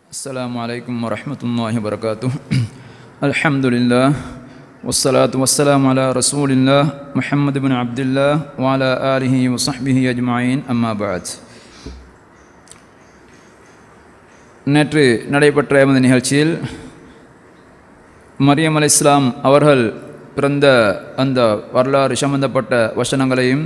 السلام عليكم ورحمة الله وبركاته الحمد لله والصلاة والسلام على رسول الله محمد بن عبد الله وعلى آله وصحبه أجمعين أما بعد நேற்று நடைபெற்ற எமது நிகழ்ச்சியில் மரியம் அலை இஸ்லாம் அவர்கள் பிறந்த அந்த வரலாறு சம்பந்தப்பட்ட வசனங்களையும்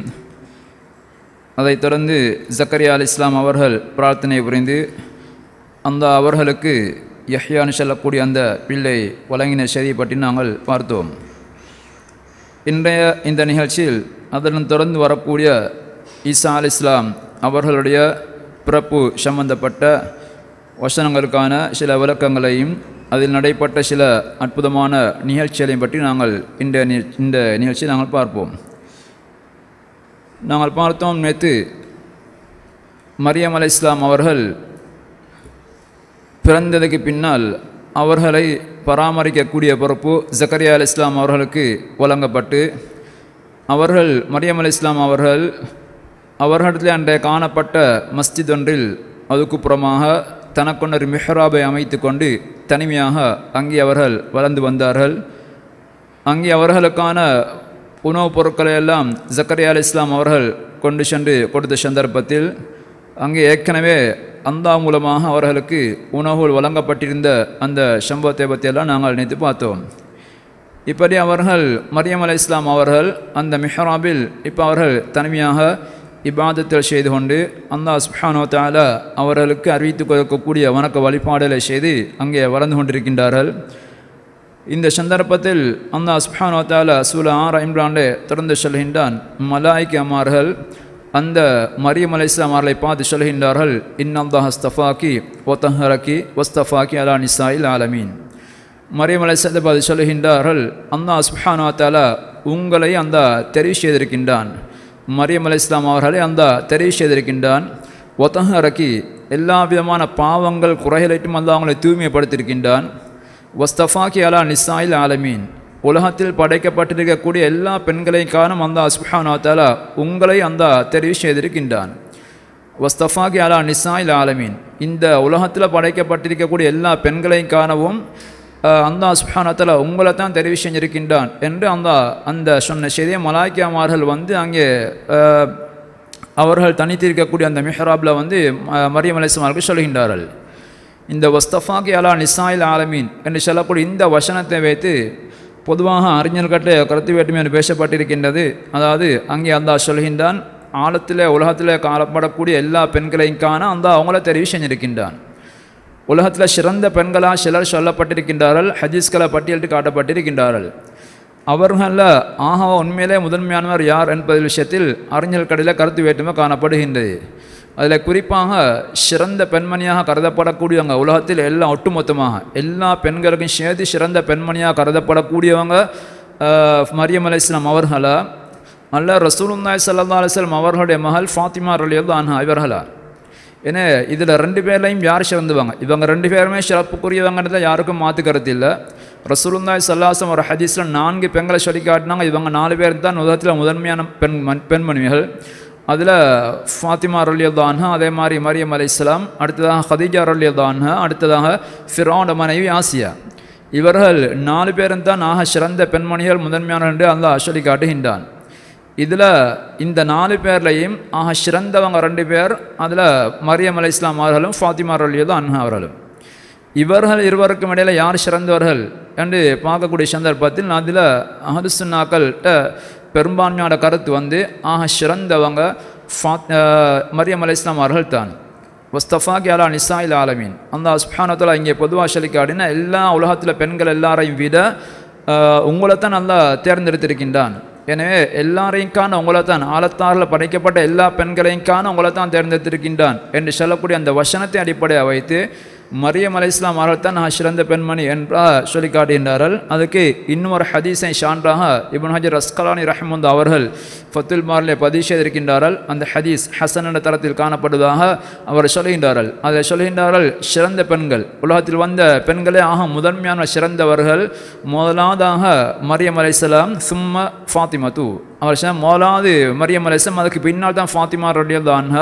அதைத் தொடர்ந்து ஜக்கரியா அலி இஸ்லாம் அவர்கள் பிரார்த்தனை புரிந்து அந்த அவர்களுக்கு யஹ்யான்னு சொல்லக்கூடிய அந்த பிள்ளை வழங்கின செய்தி பற்றி நாங்கள் பார்த்தோம் இன்றைய இந்த நிகழ்ச்சியில் அதனுடன் தொடர்ந்து வரக்கூடிய ஈசா அலி இஸ்லாம் அவர்களுடைய பிறப்பு சம்பந்தப்பட்ட வசனங்களுக்கான சில விளக்கங்களையும் அதில் நடைபெற்ற சில அற்புதமான நிகழ்ச்சிகளையும் பற்றி நாங்கள் இந்த நி- இந்த நிகழ்ச்சியை நாங்கள் பார்ப்போம் நாங்கள் பார்த்தோம் நேற்று மரியம் அலை இஸ்லாம் அவர்கள் பிறந்ததுக்கு பின்னால் அவர்களை பராமரிக்கக்கூடிய பொறுப்பு ஜக்கரியா அலி இஸ்லாம் அவர்களுக்கு வழங்கப்பட்டு அவர்கள் மரியம் அலி இஸ்லாம் அவர்கள் அவர்களிடத்தில் அன்றைய காணப்பட்ட மஸ்ஜித் ஒன்றில் அதுக்கு புறமாக தனக்கொண்டொரு மிஹ்ராபை அமைத்து கொண்டு தனிமையாக அங்கே அவர்கள் வளர்ந்து வந்தார்கள் அங்கே அவர்களுக்கான உணவுப் பொருட்களை எல்லாம் ஜக்கரியா அலி இஸ்லாம் அவர்கள் கொண்டு சென்று கொடுத்த சந்தர்ப்பத்தில் அங்கே ஏற்கனவே அந்தா மூலமாக அவர்களுக்கு உணவுகள் வழங்கப்பட்டிருந்த அந்த சம்பவத்தை பற்றியெல்லாம் நாங்கள் நினைத்து பார்த்தோம் இப்படி அவர்கள் மரியம் அலை இஸ்லாம் அவர்கள் அந்த மிஹ்ராபில் இப்போ அவர்கள் தனிமையாக இபாதத்தில் செய்து கொண்டு அல்லாஹ் சுப்ஹானோ தாலா அவர்களுக்கு அறிவித்து கொடுக்கக்கூடிய வணக்க வழிபாடுகளை செய்து அங்கே வளர்ந்து கொண்டிருக்கின்றார்கள் இந்த சந்தர்ப்பத்தில் அல்லாஹ் சுப்ஹானோ தாலா சூல ஆர் இம்ராண்டே தொடர்ந்து சொல்கின்றான் மலாய்க்கு அம்மார்கள் அந்த மரியம் அலை இஸ்லாம் அவர்களை பார்த்து சொல்கின்றார்கள் இன்னல்லாஹ் ஸ்தஃபாக்கி ஒத்தஹரக்கி ஒஸ்தஃபாக்கி அலா நிசாயில் ஆலமீன் மரியம் அலை பார்த்து சொல்லுகின்றார்கள் அல்லாஹ் சுப்ஹானோ தாலா உங்களை அந்த தெரிவு செய்திருக்கின்றான் மரியம் அலை இஸ்லாம் அவர்களை அந்த தெரிவு செய்திருக்கின்றான் ஒத்தஹரக்கி எல்லா விதமான பாவங்கள் குறைகளைட்டும் அந்த அவங்களை தூய்மைப்படுத்தியிருக்கின்றான் வஸ்தஃபாக்கி அலா நிசாயில் ஆலமீன் உலகத்தில் படைக்கப்பட்டிருக்கக்கூடிய எல்லா பெண்களையும் காணும் அந்த சுப்ஹானோ தாலா உங்களை அந்த தெரிவு செய்திருக்கின்றான் வஸ்தஃபாகி அலா நிசாயில் ஆலமீன் இந்த உலகத்தில் படைக்கப்பட்டிருக்கக்கூடிய எல்லா பெண்களையும் காணவும் அஹ், அல்லாஹ் சுப்ஹானத்தால உங்களை தான் தெரிவு செஞ்சிருக்கின்றான் என்று அந்த அந்த சொன்ன செய்தியை மலாய்க்கியாமார்கள் வந்து அங்கே அஹ், அவர்கள் தனித்திருக்கக்கூடிய அந்த மிஹ்ராபில் வந்து ம- மரியம் அலிஸ்மாருக்கு சொல்கின்றார்கள் இந்த வஸ்தஃபாகி அலா நிசாயில் ஆலமீன் என்று சொல்லக்கூடிய இந்த வசனத்தை வைத்து பொதுவாக அறிஞர்கிட்ட கருத்து வேற்றுமை என்று பேசப்பட்டிருக்கின்றது அதாவது அங்கே அல்லாஹ் சொல்கின்றான் ஆழத்தில் உலகத்தில் காணப்படக்கூடிய எல்லா பெண்களையும் காண அந்த அவங்கள தெரிவு செஞ்சிருக்கின்றான் உலகத்தில் சிறந்த பெண்களாக சிலர் சொல்லப்பட்டிருக்கின்றார்கள் ஹதீஸ்களை பட்டியலிட்டு காட்டப்பட்டிருக்கின்றார்கள் அவர்களில் ஆக உண்மையிலே முதன்மையானவர் யார் என்பது விஷயத்தில் அறிஞர் கடையில் கருத்து வேற்றுமை காணப்படுகின்றது அதில் குறிப்பாக சிறந்த பெண்மணியாக கருதப்படக்கூடியவங்க உலகத்தில் எல்லாம் ஒட்டுமொத்தமாக எல்லா பெண்களுக்கும் சேர்த்து சிறந்த பெண்மணியாக கருதப்படக்கூடியவங்க ஆஹ், மரியம் அலை இஸ்லாம் அவர்களா அல்ல ரசூலுல்லாய் சல்லா அலிஸ்லாம் அவர்களுடைய மகள் ஃபாத்திமா ரலியல்லா அன்ஹா இவர்களா ஏன்னா இதில் ரெண்டு பேர்லையும் யார் சிறந்துவாங்க இவங்க ரெண்டு பேருமே சிறப்புக்குரியவங்கிறத யாருக்கும் மாற்று கருத்து இல்லை ரசூலுல்லாய் சல்லாசம் ஒரு ஹதீஸில் நான்கு பெண்களை சொல்லி காட்டினாங்க இவங்க நாலு பேர் தான் உலகத்தில் முதன்மையான பெண் மண் பெண்மணிகள் அதில் ஃபாத்திமா ரலியல்லான்ஹா அதே மாதிரி மரியம் அலை இஸ்லாம் அடுத்ததாக ஹதீஜா ரலியல்லான்ஹா அடுத்ததாக ஃபிரோட மனைவி ஆசியா இவர்கள் நாலு பேரும் தான் ஆக சிறந்த பெண்மணிகள் முதன்மையானவர் என்று அல்லாஹ் சொல்லி காட்டுகின்றான் இதில் இந்த நாலு பேர்லையும் ஆக சிறந்தவங்க ரெண்டு பேர் அதில் மரியம் அலை இஸ்லாம் அவர்களும் ஃபாத்திமா ரலியதும் அன்ஹா அவர்களும் இவர்கள் இருவருக்கும் இடையில் யார் சிறந்தவர்கள் என்று பார்க்கக்கூடிய சந்தர்ப்பத்தில் அதில் அஹதுசுன்னாக்கள்கிட்ட பெரும்பான்மையான கருத்து வந்து ஆக சிறந்தவங்க ஃபாத் அஹ் மரியம் அலை இஸ்லாம் அவர்கள் தான் வஸ்தஃபாகி அலா நிசாயில் ஆலமீன் அந்த சுப்ஹானத்தில் இங்கே பொதுவாக சொல்லிக்காடினா எல்லா உலகத்தில் பெண்கள் எல்லாரையும் விட ஆஹ், உங்களைத்தான் நல்லா தேர்ந்தெடுத்திருக்கின்றான் எனவே எல்லாரையும் காண உங்களை தான் ஆழத்தாரில் படைக்கப்பட்ட எல்லா பெண்களையும் காண உங்களை தான் தேர்ந்தெடுத்திருக்கின்றான் என்று சொல்லக்கூடிய அந்த வசனத்தை அடிப்படையாக வைத்து மரியம் அலை இஸ்லாம் அவர்கள் தான் நான் சிறந்த பெண்மணி என்றால் சொல்லி காட்டுகின்றார்கள் அதுக்கு இன்னும் ஒரு ஹதீஸை சான்றாக இப்னு ஹஜர் அஸ்கலானி ரஹ்மந்த் அவர்கள் ஃபத்துல் மாரிலே பதிவு செய்திருக்கின்றார்கள் அந்த ஹதீஸ் ஹசன் என்ற தரத்தில் காணப்படுவதாக அவர் சொல்கின்றார்கள் அதை சொல்கின்றார்கள் சிறந்த பெண்கள் உலகத்தில் வந்த பெண்களே ஆக முதன்மையான சிறந்தவர்கள் முதலாவதாக மரியம் அலைசலாம் சும்ம ஃபாத்திமா தூ அவர் சொன்ன முதலாவது மரியம் அலைசலாம் அதுக்கு பின்னால் தான் ஃபாத்திமா ரலியல்லான்ஹா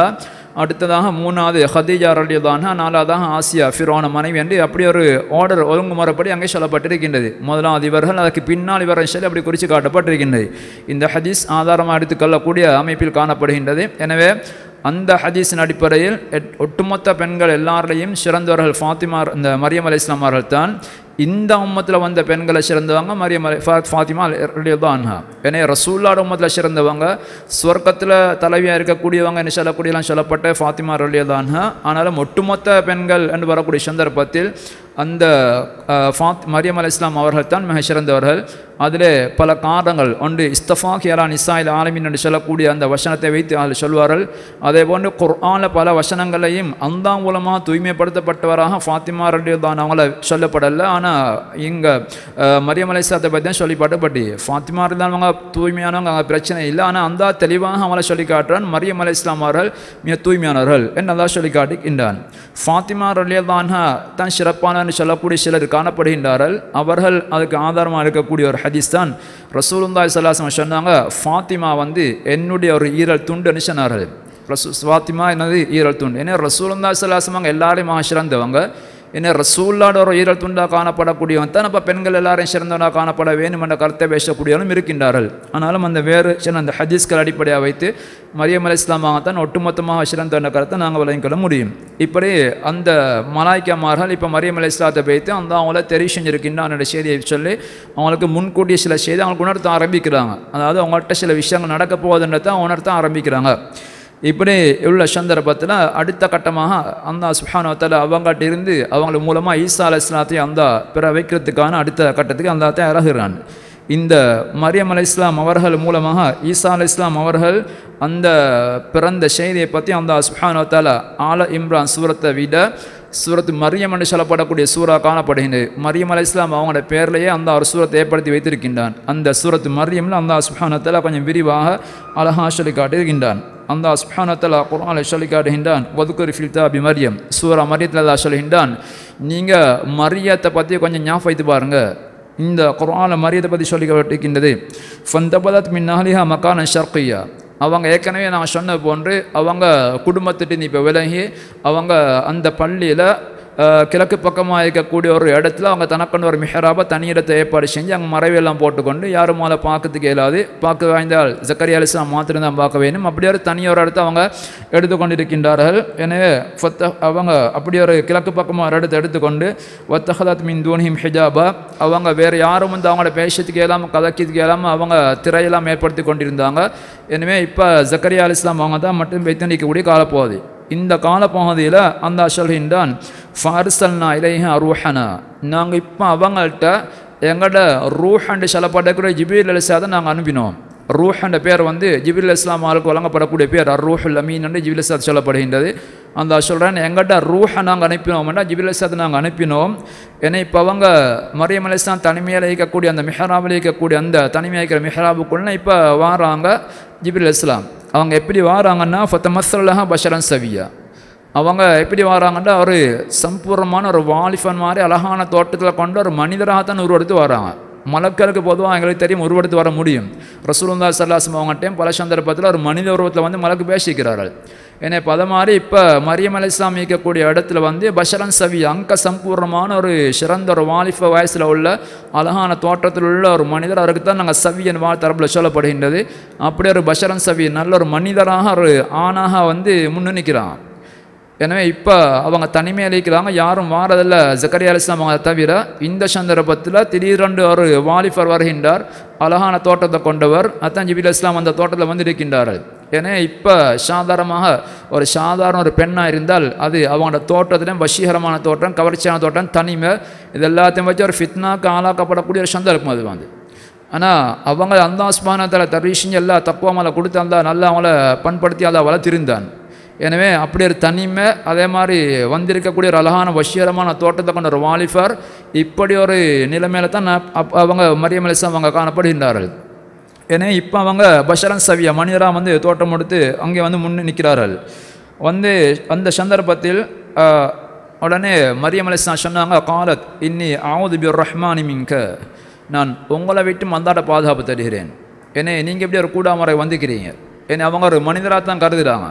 அடுத்ததாக மூணாவது ஹதீஜா ரலியதான்ஹா நாலாவதாக ஆசியா ஃபிரோன மனைவி என்று அப்படி ஒரு ஆர்டர் ஒழுங்குமுறைப்படி அங்கே சொல்லப்பட்டிருக்கின்றது முதலாவது இவர்கள் அதற்கு பின்னால் இவர்கள் சொல்லி அப்படி குறித்து காட்டப்பட்டிருக்கின்றது இந்த ஹதீஸ் ஆதாரமாக எடுத்துக்கொள்ளக்கூடிய அமைப்பில் காணப்படுகின்றது எனவே அந்த ஹதீஸின் அடிப்படையில் எட்- ஒட்டுமொத்த பெண்கள் எல்லாரையும் சிறந்தவர்கள் ஃபாத்திமா இந்த மரியம் அலி இஸ்லாமார்கள் தான் இந்த உம்மத்தில் வந்த பெண்களை சிறந்தவங்க மரியம் அலி ஃபா ஃபாத்திமா தான் ஏன்னா ரசூல்லாட உம்மத்தில் சிறந்தவங்க சொர்க்கத்தில் தலைவியாக இருக்கக்கூடியவங்க என்ன சொல்லக்கூடியலாம் சொல்லப்பட்ட ஃபாத்திமா ரலியதான் ஆனாலும் ஒட்டுமொத்த பெண்கள் என்று வரக்கூடிய சந்தர்ப்பத்தில் அந்த அஹ், ஃபாத் மரியம் அலி இஸ்லாம் அவர்கள் தான் மிக சிறந்தவர்கள் அதிலே பல காரணங்கள் ஒன்று இஸ்தஃபா ஹியலா நிசாயில் ஆலமின் என்று சொல்லக்கூடிய அந்த வசனத்தை வைத்து அதில் சொல்வார்கள் அதே போன்று குர்ஆனில் பல வசனங்களையும் அந்த மூலமாக தூய்மைப்படுத்தப்பட்டவராக ஃபாத்திமா ரலியதான் அவங்கள சொல்லப்படலை ஆனால் இங்கே மரியம் அலி இஸ்லாத்தை பற்றி தான் சொல்லிப்பட்டப்பட்டு ஃபாத்திமா இருந்தவங்க தூய்மையானவங்க அங்கே பிரச்சனை இல்லை ஆனால் அந்த தெளிவாக அவங்கள சொல்லி காட்டுறான் மரியம் அலி இஸ்லாம் அவர்கள் மிக தூய்மையானவர்கள் என்று அல்லா சொல்லி காட்டுகின்றான் ஃபாத்திமா ரலியதான்ஹா தான் சிறப்பானன்னு சொல்லக்கூடிய சிலர் காணப்படுகின்றார்கள் அவர்கள் அதுக்கு ஆதாரமாக இருக்கக்கூடிய ஒரு ஹதீஸ் தான் ரசூலுல்லாஹி ஸல்லல்லாஹு சொன்னாங்க ஃபாத்திமா வந்து என்னுடைய ஒரு ஈரல் துண்டுன்னு சொன்னார்கள் ரசூ ஃபாத்திமா என்னது ஈரல் துண்டு ஏன்னா ரசூலுல்லாஹி ஸல்லல்லாஹு அவங்க எல்லாரையும் மகா சிறந்தவங்க ஏன்னா ரசூல்லாட ஒரு ஈரல் துண்டாக காணப்படக்கூடியவன் தான் அப்போ பெண்கள் எல்லாரையும் சிறந்தவனாக காணப்பட வேண்டும் என்ற கருத்தை பேசக்கூடியவனும் இருக்கின்றார்கள் ஆனாலும் அந்த வேறு சில அந்த ஹதீஸ்கள் அடிப்படையாக வைத்து மரியம் அலி இஸ்லாமாகத்தான் ஒட்டுமொத்தமாக சிறந்த என்ற கருத்தை நாங்கள் விளங்கிக் கொள்ள முடியும் இப்படி அந்த மலாய்க்காமார்கள் இப்போ மரியம் அலி இஸ்லாத்தை வைத்து அந்த அவங்கள தெரிய செஞ்சிருக்கின்றான் என்ற செய்தியை சொல்லி அவங்களுக்கு முன்கூட்டிய சில செய்தி அவங்களுக்கு உணர்த்த ஆரம்பிக்கிறாங்க அதாவது அவங்கள்ட்ட சில விஷயங்கள் நடக்க போகுதுன்றதை உணர்த்த ஆரம்பிக்கிறாங்க இப்படி உள்ள சந்தர்ப்பத்தில் அடுத்த கட்டமாக அந்த சுஹானத்தில் அவங்ககிட்ட இருந்து அவங்க மூலமாக ஈசா அலி இஸ்லாத்தையும் அந்த பிற வைக்கிறதுக்கான அடுத்த கட்டத்துக்கு அந்த தயாராகிறான் இந்த மரியம் அலி இஸ்லாம் அவர்கள் மூலமாக ஈசா அலி இஸ்லாம் அவர்கள் அந்த பிறந்த செய்தியை பற்றி அந்த சுஹானத்தால் ஆல இம்ரான் சூரத்தை விட சூரத்து மரியம் என்று சொல்லப்படக்கூடிய சூறா காணப்படுகின்றது மரியம் அலி இஸ்லாம் அவங்களோட பேர்லேயே அந்த ஒரு சூரத்தை ஏற்படுத்தி வைத்திருக்கின்றான் அந்த சூரத்து மரியமில் அந்த சுஹானத்தில் கொஞ்சம் விரிவாக அழகாக சொல்லி காட்டியிருக்கின்றான் அந்த சுப்ஹானத்தில் குர்ஆனை சொல்லி காட்டுகின்றான் ஒதுக்குரி ஃபில்தா பி மரியம் சூரா மரியத்தில் அல்லாஹ் சொல்கின்றான் நீங்கள் மரியத்தை பற்றி கொஞ்சம் ஞாபகம் வைத்து பாருங்கள் இந்த குர்ஆன மரியத்தை பற்றி சொல்லி காட்டிருக்கின்றது ஃபந்தபதத் மின் அஹ்லிஹா மக்கான ஷர்கியா அவங்க ஏற்கனவே நான் சொன்னது போன்று அவங்க குடும்பத்திட்டு இப்போ விலகி அவங்க அந்த பள்ளியில் அஹ், கிழக்கு பக்கமாக இருக்கக்கூடிய ஒரு இடத்துல அவங்க தனக்குன்னு ஒரு மிஹராபை தனி இடத்தை ஏற்பாடு செஞ்சு அங்கே மறைவெல்லாம் போட்டுக்கொண்டு யாரும் மேலே பார்க்கறதுக்கு இயலாது பார்க்க வாய்ந்தால் ஜக்கரியா அலிஸ்லாம் மாத்திரம் தான் பார்க்க வேணும் அப்படி ஒரு தனி ஒரு இடத்தை அவங்க எடுத்துக்கொண்டிருக்கின்றார்கள் எனவே ஃபத்த அவங்க அப்படி ஒரு கிழக்கு பக்கமாக ஒரு இடத்தை எடுத்துக்கொண்டு வத்தஹதத் மின் தூனிஹிம் ஹிஜாபா அவங்க வேறு யாரும் வந்து அவங்களோட பேசத்துக்கு இயலாமல் கதைக்கிறதுக்கு இயலாமல் அவங்க திரையெல்லாம் ஏற்படுத்தி கொண்டிருந்தாங்க எனவே இப்போ ஜக்கரியா அலிஸ்லாம் அவங்க தான் மட்டும் வைத்து நிற்கக்கூடிய காலப்பகுதி இந்த காலப்பகுதியில் அந்த சொல்கின்றான் ஃபாரிசல்னா இலைஹ அருஹனா நாங்கள் இப்போ அவங்கள்ட்ட எங்கள்ட ரூஹண்டு சொல்லப்படக்கூடிய ஜிபீல் அலிசாதை நாங்கள் அனுப்பினோம் ரூஹன்ற பேர் வந்து ஜிபில் இஸ்லாம் ஆளுக்கு வழங்கப்படக்கூடிய பேர் அர் ரூஹுல் அமீன் என்று ஜிபில் இஸ்லாத் சொல்லப்படுகின்றது அந்த சொல்கிறேன் எங்கள்கிட்ட ரூஹை நாங்கள் அனுப்பினோம்னா ஜிபில் இஸ்லாத்தை நாங்கள் அனுப்பினோம் ஏன்னா இப்போ அவங்க மரியம் அலிஸ்லாம் தனிமையில் இருக்கக்கூடிய அந்த மிஹராபில் இருக்கக்கூடிய அந்த தனிமையாக இருக்கிற மிஹராபுக்குள்ளே இப்போ வாராங்க ஜிபில் இஸ்லாம் அவங்க எப்படி வாராங்கன்னா ஃபத்தமஸ்லஹா பஷரன் சவியா அவங்க எப்படி வராங்கன்னா ஒரு சம்பூர்ணமான ஒரு வாலிஃபன் மாதிரி அழகான தோட்டத்தில் கொண்ட ஒரு மனிதராக தான் உருவெடுத்து வராங்க மலக்களுக்கு பொதுவாக எங்களுக்கு தெரியும் உருவெடுத்து வர முடியும் ரசூலுல்லா சல்லாஸ்லம் அவங்கள்ட்டையும் பல சந்தர்ப்பத்தில் ஒரு மனித உருவத்தில் வந்து மலக்கு பேசிக்கிறார்கள் ஏன்னா இப்போ அதை மாதிரி இப்போ மரியம் அலி இஸ்லாம் இருக்கக்கூடிய இடத்துல வந்து பஷரன் சவி அங்க சம்பூர்ணமான ஒரு சிறந்த ஒரு வாலிஃப வயசில் உள்ள அழகான தோற்றத்தில் உள்ள ஒரு மனிதர் அவருக்கு தான் நாங்கள் சவியன் வா தரப்பில் சொல்லப்படுகின்றது அப்படி ஒரு பஷரன் சவி நல்ல ஒரு மனிதராக ஒரு ஆணாக வந்து முன்னிக்கிறான் எனவே இப்போ அவங்க தனிமையில் இருக்கிறாங்க யாரும் வாரதில்ல ஜக்கரியா அலிஸ்லாம் அவங்க தவிர இந்த சந்தர்ப்பத்தில் திடீரென்று ஒரு வாலிபர் வருகின்றார் அழகான தோட்டத்தை கொண்டவர் அத்தான் ஜிபில் இஸ்லாம் அந்த தோட்டத்தில் வந்து இருக்கின்றார்கள் ஏன்னா இப்போ சாதாரணமாக ஒரு சாதாரண ஒரு பெண்ணாக இருந்தால் அது அவங்களோட தோட்டத்திலும் வசீகரமான தோட்டம் கவர்ச்சியான தோட்டம் தனிமை இது எல்லாத்தையும் வச்சு ஒரு ஃபித்னாக்கு ஆளாக்கப்படக்கூடிய ஒரு சந்தர்ப்பம் அது வந்து ஆனால் அவங்க அந்த ஆஸ்மானத்தில் தரிசிஞ்சு எல்லா தக்குவா மேலே கொடுத்து அந்த நல்லா அவங்கள பண்படுத்தி அதை வளர்த்திருந்தான் எனவே அப்படி ஒரு தனிமை அதே மாதிரி வந்திருக்கக்கூடிய ஒரு அழகான வசீகரமான தோட்டத்தை கொண்ட ஒரு வாலிபர் இப்படி ஒரு நிலைமையில தான் நான் அப் அவங்க மரியம் அலிஸ்லாம் அவங்க காணப்படுகின்றார்கள் ஏன்னா இப்போ அவங்க பஷரன் சவியா மனிதராக வந்து தோட்டம் எடுத்து அங்கே வந்து முன்னே நிற்கிறார்கள் வந்து அந்த சந்தர்ப்பத்தில் ஆஹ், உடனே மரியம் அலிஸ்லாம் சொன்னாங்க காலத் இன்னி ஆவுது பிர் ரஹ்மானி மிங்க நான் உங்களை விட்டு மந்தாட பாதுகாப்பு தருகிறேன் ஏன்னா நீங்கள் எப்படி ஒரு கூடாமறை வந்துக்கிறீங்க ஏன்னா அவங்க ஒரு மனிதராக தான் கருதுகிறாங்க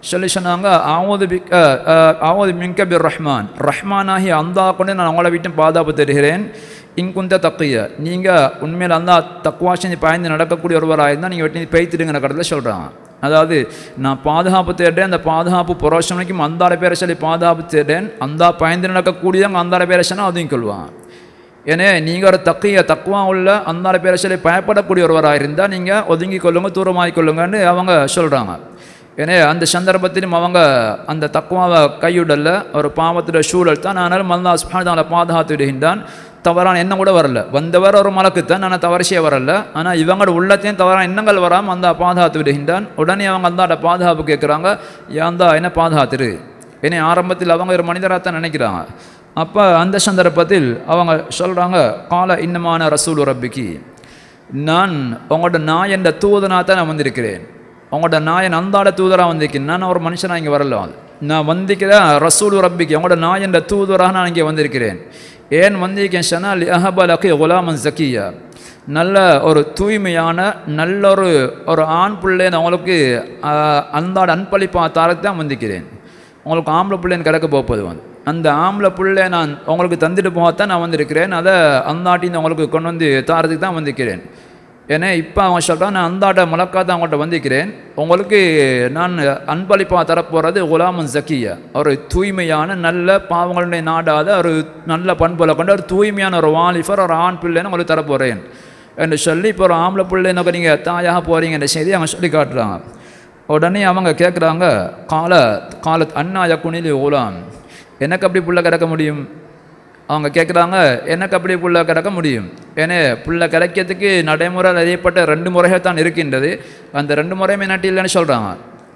சொல்லி சொன்னாங்க ஆவது பிக் ஆவது மின்க பிர் ரஹ்மான் ரஹ்மானாகி அந்தா கொண்டு நான் உங்களை விட்டு பாதுகாப்பு தருகிறேன் இங்குந்த தக்கைய நீங்கள் உண்மையில் அந்த தக்குவா செஞ்சு பாய்ந்து நடக்கக்கூடிய ஒருவராக இருந்தால் நீங்கள் வெட்டி பெய்த்துடுங்கிற கடத்தில் சொல்கிறாங்க அதாவது நான் பாதுகாப்பு தேடுறேன் அந்த பாதுகாப்பு புரோஷனைக்கும் அந்தாட பேரை சொல்லி பாதுகாப்பு தேடுறேன் அந்த பாய்ந்து நடக்கக்கூடியவங்க அந்தாட பேரை சொன்னால் அதையும் கொள்வாங்க ஏன்னா நீங்கள் ஒரு தக்கைய தக்குவா உள்ள அந்தாட பேரை சொல்லி பயப்படக்கூடிய ஒருவராக இருந்தால் நீங்கள் ஒதுங்கி கொள்ளுங்க தூரமாகி கொள்ளுங்கன்னு அவங்க சொல்கிறாங்க ஏன்னா அந்த சந்தர்ப்பத்திலும் அவங்க அந்த தக்குவாவை கையுடல ஒரு பாவத்தோட சூழல் தான் ஆனாலும் அல்லா சுபானதால பாதுகாத்து விடுகின்றான் தவறான எண்ணம் கூட வரல வந்தவர் ஒரு மலக்குத்தான் ஆனால் தவறிசே வரல ஆனால் இவங்களோட உள்ளத்தையும் தவறான எண்ணங்கள் வராமல் அந்த பாதுகாத்து விடுகின்றான் உடனே அவங்க அந்தாட பாதுகாப்பு கேட்குறாங்க ஏந்தா என்ன பாதுகாத்துரு ஏன்னா ஆரம்பத்தில் அவங்க ஒரு மனிதராக தான் நினைக்கிறாங்க அப்போ அந்த சந்தர்ப்பத்தில் அவங்க சொல்கிறாங்க கால இன்னமான ரசூல் ரப்பிக்கு நான் உங்களோட நாய் என்ற தூதனாக தான் நான் வந்திருக்கிறேன் உங்களோட நாயன் அந்தாட தூதராக வந்திருக்கேன் நான் ஒரு மனுஷனாக இங்கே வரல நான் வந்திருக்கிறேன் ரசூல் ரப்பிக்கு உங்களோட நாய் என்ற தூதராக நான் இங்கே வந்திருக்கிறேன் ஏன் வந்திருக்கேன் ஷனால் அஹபலக்கு குலாமன் ஜக்கியா நல்ல ஒரு தூய்மையான நல்ல ஒரு ஒரு ஆண் பிள்ளைன்னு அவங்களுக்கு அந்தாட அன்பளிப்பாக தாரத்து தான் வந்திருக்கிறேன் உங்களுக்கு ஆம்பளை பிள்ளைன்னு கிடக்க போப்பது வந்து அந்த ஆம்பளை பிள்ளை நான் உங்களுக்கு தந்துட்டு போகத்தான் நான் வந்திருக்கிறேன் அதை அந்தாட்டின்னு உங்களுக்கு கொண்டு வந்து தாரத்துக்கு தான் வந்திருக்கிறேன் ஏன்னா இப்போ அவன் சொல்கிறான் நான் அந்தாட்ட முழக்காத அவங்கள்ட்ட வந்திருக்கிறேன் உங்களுக்கு நான் அன்பளிப்பாக தரப்போகிறது குலாமன் ஜக்கியா ஒரு தூய்மையான நல்ல பாவங்களுடைய நாடாத ஒரு நல்ல பண்புல கொண்ட ஒரு தூய்மையான ஒரு வாலிபர் ஒரு ஆண் பிள்ளைன்னு உங்களுக்கு தரப்போகிறேன் என்று சொல்லி இப்போ ஒரு ஆம்பளை பிள்ளைன்னு நீங்கள் தாயாக போகிறீங்கன்ற செய்தி அவங்க சொல்லி காட்டுறாங்க உடனே அவங்க கேட்குறாங்க கால கால அண்ணா யக்குனில் ஓலாம் எனக்கு அப்படி புள்ள கிடக்க முடியும் அவங்க கேட்குறாங்க எனக்கு அப்படி புள்ள கிடக்க முடியும் ஏன்னா புள்ள கிடைக்கிறதுக்கு நடைமுறை அறியப்பட்ட ரெண்டு முறைகள் தான் இருக்கின்றது அந்த ரெண்டு முறையுமே நட்டு இல்லைன்னு சொல்கிறாங்க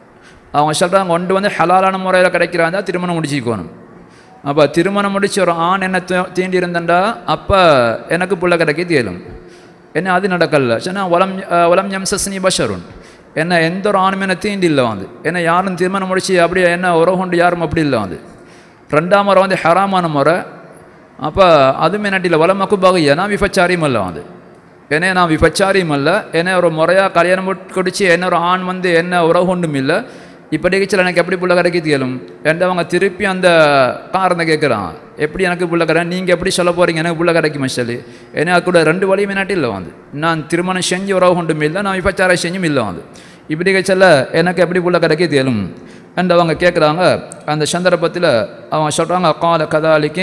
அவங்க சொல்கிறாங்க ஒன்று வந்து ஹலாலான முறையில் கிடைக்கிறாங்க திருமணம் முடிச்சுக்கணும் அப்போ திருமணம் முடிச்சு ஒரு ஆண் என்ன தீண்டி இருந்தண்டா அப்போ எனக்கு புள்ள கிடைக்க தேலும் என்ன அது நடக்கல சொன்னா ஒலம் ஒலம் எம்சஸ்னி பஷருன் என்ன எந்த ஒரு ஆணுமே என்ன தீண்டி இல்லை வந்து ஏன்னா யாரும் திருமணம் முடிச்சு அப்படியே என்ன உறவு கொண்டு யாரும் அப்படி இல்லை வந்து ரெண்டாம் முறை வந்து ஹராமான முறை அப்போ அதுமே நட்டில் வளமக்கு பகையா நான் விபச்சாரியும் அல்ல அது ஏன்னா நான் விபச்சாரியும் அல்ல ஏன்னா ஒரு முறையாக கல்யாணம் குடிச்சு என்ன ஒரு ஆண் வந்து என்ன உறவு கொண்டும் இல்லை இப்படிக்கு சில எனக்கு எப்படி புள்ள கிடைக்க தேலும் என்ற அவங்க திருப்பி அந்த காரணத்தை கேட்குறான் எப்படி எனக்கு புள்ள கிடை நீங்கள் எப்படி சொல்ல போகிறீங்க எனக்கு புள்ள கிடைக்குமா சொல்லி ஏன்னா அது கூட ரெண்டு வழியுமே நாட்டி இல்லை வந்து நான் திருமணம் செஞ்சு உறவு கொண்டும் இல்லை நான் விபச்சாரம் செஞ்சும் இல்லை வந்து இப்படி சொல்ல எனக்கு எப்படி புள்ள கிடைக்க தேலும் அண்ட் அவங்க கேட்குறாங்க அந்த சந்தர்ப்பத்தில் அவங்க சொல்கிறாங்க கால கதாலிக்கு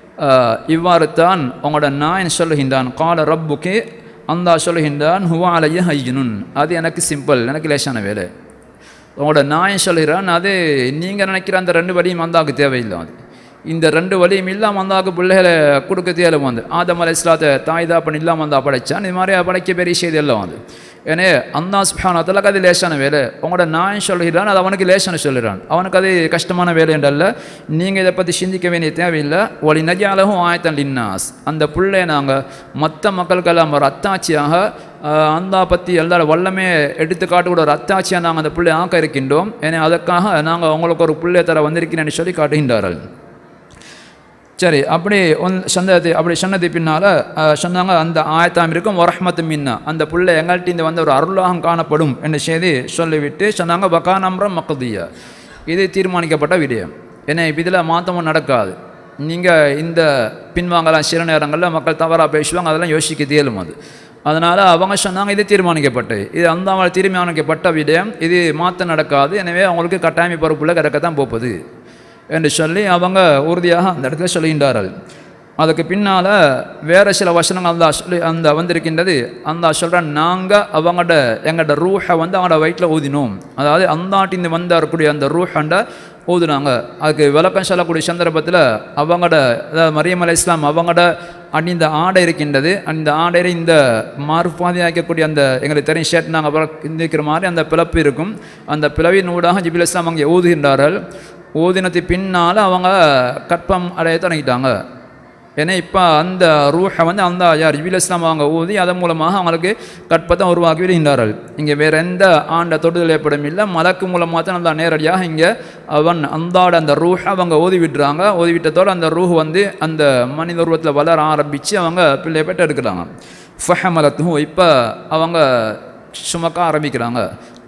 இவ்வாறு தான் உங்களோட நாயன் சொல்லுகின்றான் கால ரப்புக்கு அந்த சொல்லுகின்றான் ஹுவாலய ஹையனுன் அது எனக்கு சிம்பிள் எனக்கு லேசான வேலை உங்களோட நாயன் சொல்லுகிறான் அது நீங்கள் நினைக்கிற அந்த ரெண்டு வழியும் அந்தாக்கு தேவையில்லை அது இந்த ரெண்டு வழியும் இல்லாமல் அந்தாக்கு பிள்ளைகளை கொடுக்க தேவை வந்து ஆதம் அலை இஸ்லாத்தை தாய் தாப்பன் இல்லாமல் வந்தா படைச்சான் இது மாதிரி படைக்க பெரிய செய்தி எல்லாம் வந்து ஏன்னா அந்த சுபானத்தில் அது லேசான வேலை உங்களோட நாயன் சொல்லுகிறான் அது அவனுக்கு லேசான சொல்லுறான் அவனுக்கு அது கஷ்டமான வேலை என்றல்ல நீங்கள் இதை பற்றி சிந்திக்க வேண்டிய தேவையில்லை ஒளி நஜாலகும் ஆயத்தன் லின்னாஸ் அந்த பிள்ளைய நாங்கள் மற்ற மக்களுக்கெல்லாம் ஒரு அத்தாட்சியாக அந்த பற்றி எல்லா வல்லமே எடுத்து காட்டக்கூட ஒரு அத்தாட்சியாக நாங்கள் அந்த பிள்ளை ஆக்க இருக்கின்றோம் ஏன்னா அதற்காக நாங்கள் உங்களுக்கு ஒரு பிள்ளை தர வந்திருக்கிறேன்னு சொல்லி காட்டுகின்றார்கள் சரி அப்படி ஒன் சொன்னது அப்படி சொன்னது பின்னால் சொன்னாங்க அந்த ஆயத்தாம் இருக்கும் வரஹ்மத்து மின்னா அந்த புள்ள எங்கள்கிட்ட இந்த வந்து ஒரு அருளாகம் காணப்படும் என்ற செய்தி சொல்லிவிட்டு சொன்னாங்க பகானம்ரம் மக்கதியா இது தீர்மானிக்கப்பட்ட விடயம் ஏன்னா இப்போ இதில் மாற்றமும் நடக்காது நீங்கள் இந்த பின்வாங்கலாம் சில நேரங்களில் மக்கள் தவறாக பேசுவாங்க அதெல்லாம் யோசிக்க தேலும் அது அதனால் அவங்க சொன்னாங்க இது தீர்மானிக்கப்பட்டது இது அந்த அவங்க தீர்மானிக்கப்பட்ட விடயம் இது மாற்றம் நடக்காது எனவே அவங்களுக்கு கட்டாயமை பொறுப்புள்ள கிடக்கத்தான் போகுது என்று சொல்லி அவங்க உறுதியாக அந்த இடத்துல சொல்லுகின்றார்கள் அதுக்கு பின்னால் வேறு சில வசனங்கள் அந்த சொல்லி அந்த வந்திருக்கின்றது அந்த சொல்கிறேன் நாங்கள் அவங்களோட எங்களோட ரூஹை வந்து அவங்களோட வயிற்றில் ஊதினோம் அதாவது அந்தாட்டிந்து வந்து வரக்கூடிய அந்த ரூஹண்ட ஊதுனாங்க அதுக்கு விளக்கம் சொல்லக்கூடிய சந்தர்ப்பத்தில் அவங்களோட அதாவது மரியம் அலை இஸ்லாம் அவங்களோட அணிந்த ஆடை இருக்கின்றது அந்த ஆடையில் இந்த மாறுபாதையாக்கக்கூடிய அந்த எங்களுக்கு தெரியும் ஷர்ட் நாங்கள் இருக்கிற மாதிரி அந்த பிளப்பு இருக்கும் அந்த பிளவின் ஊடாக ஜிபில் இஸ்லாம் அங்கே ஊதுகின்றார்கள் ஊதினத்து பின்னால் அவங்க கற்பம் அடைய தொடங்கிட்டாங்க ஏன்னா இப்போ அந்த ரூஹை வந்து அந்த யார் ஜிபில் இஸ்லாம் அவங்க ஊதி அதன் மூலமாக அவங்களுக்கு கற்பத்தை உருவாக்கி விடுகின்றார்கள் இங்கே வேறு எந்த ஆண்ட தொடுதல் ஏற்படும் இல்லை மலக்கு மூலமாக தான் அந்த நேரடியாக இங்கே அவன் அந்தாட அந்த ரூஹை அவங்க ஊதி விடுறாங்க ஊதி விட்டதோடு அந்த ரூஹ் வந்து அந்த மனித உருவத்தில் வளர ஆரம்பித்து அவங்க பிள்ளைய பெற்று எடுக்கிறாங்க ஃபஹமலத்தும் இப்போ அவங்க சுமக்க ஆரம்பிக்கிறாங்க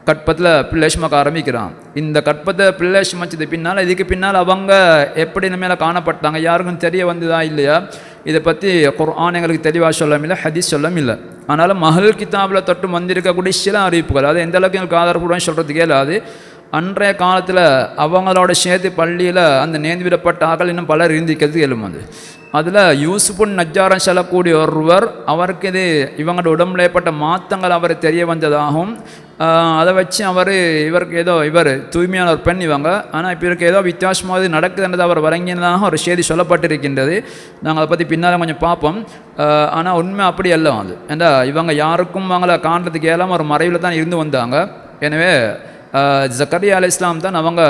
கற்பத்தில் பிள்ளை சுமக்க ஆரம்பிக்கிறான் இந்த கற்பத்தை பிள்ளை சுமச்சது பின்னால் இதுக்கு பின்னால் அவங்க எப்படி மேலே காணப்பட்டாங்க யாருக்கும் தெரிய வந்ததா இல்லையா இதை பற்றி குர்ஆன் எங்களுக்கு தெளிவாக சொல்லவும் இல்லை ஹதீஸ் சொல்லவும் இல்லை ஆனாலும் மகள் கிதாபில் தொட்டு வந்திருக்கக்கூடிய சில அறிவிப்புகள் அது எந்த அளவுக்கு எங்களுக்கு ஆதாரப்பூர்வம் சொல்கிறதுக்கே இல்லாது அன்றைய காலத்தில் அவங்களோட சேர்த்து பள்ளியில் அந்த நேர்ந்து விடப்பட்ட ஆக்கள் இன்னும் பலர் இருந்திக்கிறது எழும் அது அதில் யூசுஃபுன் நஜ்ஜாரன் செல்லக்கூடிய ஒருவர் அவருக்கு இது இவங்களோட உடம்புல ஏற்பட்ட மாற்றங்கள் அவர் தெரிய வந்ததாகவும் ஆஹ், அதை வச்சு அவர் இவருக்கு ஏதோ இவர் தூய்மையான ஒரு பெண் இவங்க ஆனால் இப்போ இவருக்கு ஏதோ வித்தியாசமாக நடக்குதுன்றது அவர் வழங்கினதாக ஒரு செய்தி சொல்லப்பட்டிருக்கின்றது நாங்கள் அதை பற்றி பின்னால் கொஞ்சம் பார்ப்போம் ஆனால் உண்மை அப்படி அல்ல அது ஏண்டா இவங்க யாருக்கும் அவங்கள காண்றதுக்கு இயலாம ஒரு மறைவில் தான் இருந்து வந்தாங்க எனவே ஜக்கரியா அலி இஸ்லாம் தான் அவங்க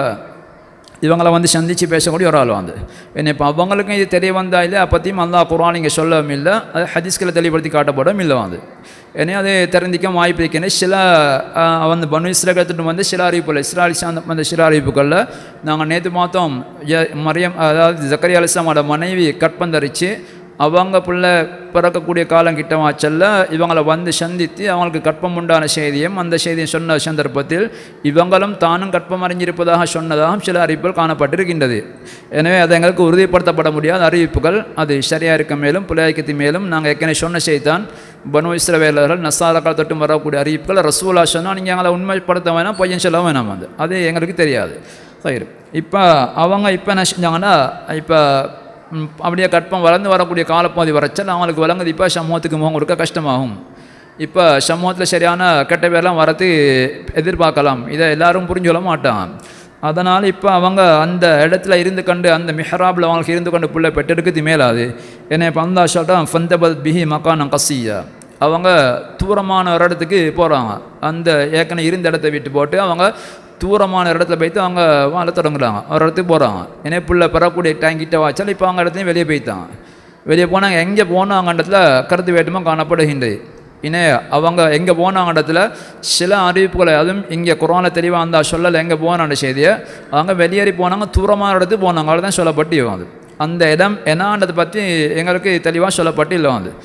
இவங்கள வந்து சந்தித்து பேசக்கூடிய ஒரு ஆள் வந்து என்ன இப்போ அவங்களுக்கும் இது தெரிய வந்தா இல்லை அப்பத்தையும் அல்லாஹ் குர்ஆன் இங்கே சொல்லவும் இல்லை அது ஹதீஸ்களை தெளிவுபடுத்தி காட்டப்படும் இல்லை வந்து ஏன்னா அது தெரிஞ்சிக்க வாய்ப்பு இருக்கின்ற சில ஆஹ், வந்து பனு இஸ்ரேல் எடுத்துட்டு வந்து சில அறிவிப்புகள் இஸ்ராலி சார்ந்த அந்த சில அறிவிப்புகளில் நாங்கள் நேற்று பார்த்தோம் ய- மரியம் அதாவது ஜக்கரியா அலிஸ்லாமோட மனைவி கற்பந்தரித்து அவங்க பிள்ளை பிறக்கக்கூடிய காலம் கிட்ட வாச்சல்ல இவங்களை வந்து சந்தித்து அவங்களுக்கு கற்பம் உண்டான செய்தியும் அந்த செய்தியை சொன்ன சந்தர்ப்பத்தில் இவங்களும் தானும் கற்பம் அறிஞ்சிருப்பதாக சொன்னதாகவும் சில அறிவிப்புகள் காணப்பட்டிருக்கின்றது எனவே அது எங்களுக்கு உறுதிப்படுத்தப்பட முடியாத அறிவிப்புகள் அது சரியாக இருக்க மேலும் புலையக்கத்தின் மேலும் நாங்கள் ஏற்கனவே சொன்ன செய்தான் பனு இஸ்ரவேலர்கள் நசாரக்கால் தொட்டு வரக்கூடிய அறிவிப்புகள் ரசூலா சொன்னால் நீங்கள் எங்களை உண்மைப்படுத்த வேணாம் பொய்யன் சொல்ல வேணாம் வந்து அது எங்களுக்கு தெரியாது சரி இப்போ அவங்க இப்போ என்ன செஞ்சாங்கன்னா இப்போ ம், அப்படியே கற்பம் வளர்ந்து வரக்கூடிய காலப்பகுதி வரைச்சல் அவங்களுக்கு விளங்குது இப்போ சமூகத்துக்கு முகம் கொடுக்க கஷ்டமாகும் இப்போ சமூகத்தில் சரியான கெட்ட பேர்லாம் வரது எதிர்பார்க்கலாம் இதை எல்லாரும் புரிஞ்சு கொள்ள மாட்டாங்க அதனால் இப்போ அவங்க அந்த இடத்துல இருந்து கண்டு அந்த மிஹராபில் அவங்களுக்கு இருந்து கொண்டு பிள்ளை பெற்றெடுக்கிறது மேலாது என்னை இப்போ அந்த சொல்கிறான் ஃபந்தபத் பிஹி மக்கானம் கசியா அவங்க தூரமான ஒரு இடத்துக்கு போகிறாங்க அந்த ஏற்கனவே இருந்த இடத்த விட்டு போட்டு அவங்க தூரமான இடத்துல போய்த்து அவங்க வாழ தொடங்குறாங்க ஒரு இடத்துக்கு போகிறாங்க ஏன்னா பிள்ளை பெறக்கூடிய டேங்கிட்ட வாய்ச்சால் இப்போ அவங்க இடத்துலையும் வெளியே போய்த்தாங்க வெளியே போனாங்க எங்கே போனாங்க இடத்துல கருத்து வேற்றுமை காணப்படுகின்றது இனே அவங்க எங்கே போனாங்க இடத்துல சில அறிவிப்புகளை அதுவும் இங்கே குரான தெளிவாக இருந்தால் சொல்லலை எங்கே போனான்ற செய்தியை அவங்க வெளியேறி போனாங்க தூரமான இடத்துக்கு போனாங்க அவ்வளோதான் சொல்லப்பட்டு அது அந்த இடம் என்னான்றதை பற்றி எங்களுக்கு தெளிவாக சொல்லப்பட்டு இல்லை வந்து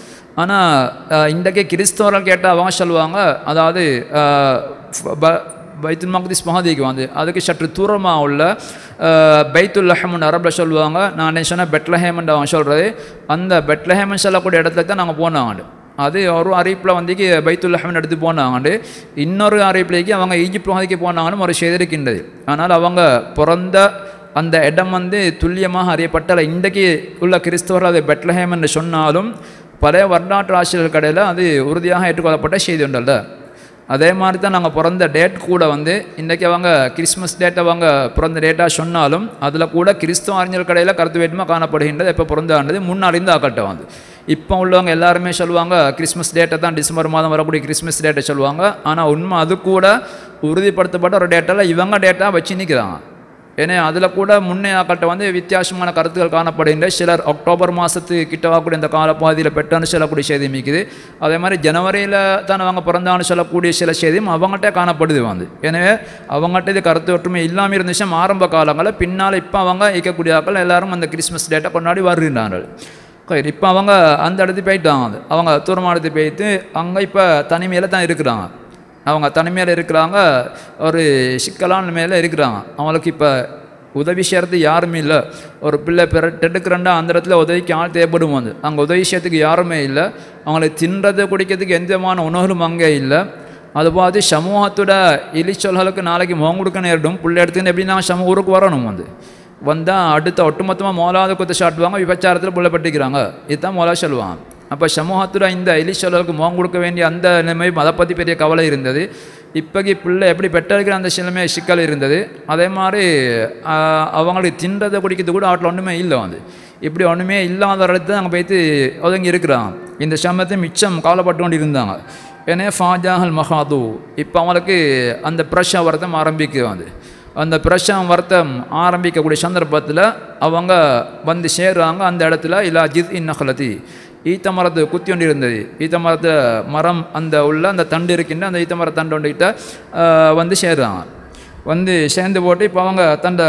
ஆனால் இன்றைக்கே கிறிஸ்தவர்கள் கேட்டால் அவங்க சொல்லுவாங்க அதாவது அஹ், ப- பைத்துல் மக்திஸ் மகாதிக்கு வந்து அதுக்கு சற்று தூரமாக உள்ள அஹ், பைத்துல் லஹம்னு அரபில் சொல்லுவாங்க நான் சொன்ன பெட்லஹேமன் அவன் சொல்கிறது அந்த பெட்லஹேமன் சொல்லக்கூடிய இடத்துல தான் நாங்கள் போனாங்க அது ஒரு அறிவிப்பில் வந்து பைத்துல் லஹம்னு எடுத்து போனாங்க இன்னொரு அறிவிப்பிலேக்கு அவங்க ஈஜிப்ட் மகாதிக்கு போனாங்கன்னு ஒரு செய்தி இருக்கின்றது ஆனால் அவங்க பிறந்த அந்த இடம் வந்து துல்லியமாக அறியப்பட்டல இன்றைக்கு உள்ள கிறிஸ்தவர்கள் அதை பெட்லஹேம் என்று சொன்னாலும் பழைய வரலாற்று ஆசிரியர்கள் கடையில் அது உறுதியாக ஏற்றுக்கொள்ளப்பட்ட செய்தி உண்டல்ல அதே மாதிரி தான் நாங்கள் பிறந்த டேட் கூட வந்து இன்றைக்கி அவங்க கிறிஸ்மஸ் டேட் அவங்க பிறந்த டேட்டாக சொன்னாலும் அதில் கூட கிறிஸ்தவ அறிஞர் கடையில் கருத்து வேற்றுமை காணப்படுகின்றது எப்போ பிறந்த ஆண்டது முன்னறிந்து ஆக்கட்டும் வந்து இப்போ உள்ளவங்க எல்லாருமே சொல்லுவாங்க கிறிஸ்மஸ் டேட்டை தான் டிசம்பர் மாதம் வரக்கூடிய கிறிஸ்மஸ் டேட்டை சொல்லுவாங்க ஆனால் உண்மை அது கூட உறுதிப்படுத்தப்பட்ட ஒரு டேட்டாவில் இவங்க டேட்டா வச்சு நிற்கிறாங்க ஏன்னா அதில் கூட முன்னே ஆக்கள்கிட்ட வந்து வித்தியாசமான கருத்துக்கள் காணப்படுகின்ற சிலர் அக்டோபர் மாதத்து கிட்ட வாக்கூடிய இந்த காலப்பகுதியில் பெற்றான்னு சொல்லக்கூடிய செய்தி மிக்குது அதே மாதிரி ஜனவரியில் தான் அவங்க பிறந்தான்னு சொல்லக்கூடிய சில செய்தியும் அவங்ககிட்ட காணப்படுது வந்து எனவே அவங்ககிட்ட இது கருத்து ஒற்றுமை இல்லாமல் இருந்துச்சு ஆரம்ப காலங்களில் பின்னால் இப்போ அவங்க இயக்கக்கூடிய ஆக்கள் எல்லாரும் அந்த கிறிஸ்மஸ் டேட்டை கொண்டாடி வருகின்றார்கள் சரி இப்போ அவங்க அந்த இடத்துக்கு போயிட்டாங்க அது அவங்க தூரமான இடத்துக்கு போயிட்டு அங்கே இப்போ தனிமையில் தான் இருக்கிறாங்க அவங்க தனிமையில் இருக்கிறாங்க ஒரு சிக்கலான மேலே இருக்கிறாங்க அவங்களுக்கு இப்போ உதவி செய்கிறது யாருமே இல்லை ஒரு பிள்ளை பிற டெடுக்கிறண்டா அந்த இடத்துல உதவிக்கு ஆள் தேவைப்படும் வந்து அங்கே உதவி செய்யறதுக்கு யாருமே இல்லை அவங்களுக்கு தின்றது குடிக்கிறதுக்கு எந்த விதமான உணவுகளும் அங்கே இல்லை அது பார்த்து சமூகத்தோட இலிச்சொல்களுக்கு நாளைக்கு முகம் கொடுக்க நேரிடும் பிள்ளை எடுத்துன்னு எப்படின்னா சமூக ஊருக்கு வரணும் வந்து வந்தால் அடுத்த ஒட்டுமொத்தமாக மோலாத குத்த சாட்டுவாங்க விபச்சாரத்தில் புள்ள பட்டிக்கிறாங்க இதுதான் மோலா சொல்லுவாங்க அப்போ சமூகத்தில் இந்த எலிச்சொல்லுக்கு முகம் கொடுக்க வேண்டிய அந்த நிலைமை அதை பற்றி பெரிய கவலை இருந்தது இப்போக்கி பிள்ளை எப்படி பெற்றெடுக்கிற அந்த சிலமே சிக்கல் இருந்தது அதே மாதிரி ஆஹ், அவங்களுக்கு தின்றதை குடிக்கிறது கூட ஆட்டில் ஒன்றுமே இல்லை வந்து இப்படி ஒன்றுமே இல்லாத இடத்துல அங்கே போய்த்து ஒதுங்கி இருக்கிறாங்க இந்த சமயத்தை மிச்சம் கவலைப்பட்டு கொண்டு இருந்தாங்க ஏன்னா ஃபாஜாஹல் மஹாது இப்போ அவங்களுக்கு அந்த பிரஷா வரத்தம் ஆரம்பிக்குது வந்து அந்த பிரஷம் வருத்தம் ஆரம்பிக்கக்கூடிய சந்தர்ப்பத்தில் அவங்க வந்து சேர்றாங்க அந்த இடத்துல இல்லா ஜித் இன்னஹலதி ஈத்த மரத்து குத்தி ஒன்று இருந்தது ஈத்த மரத்து மரம் அந்த உள்ள அந்த தண்டு இருக்கின்ற அந்த ஈத்த மர தண்டு ஒன்றுகிட்ட வந்து சேர்றாங்க வந்து சேர்ந்து போட்டு இப்போ அவங்க தண்ட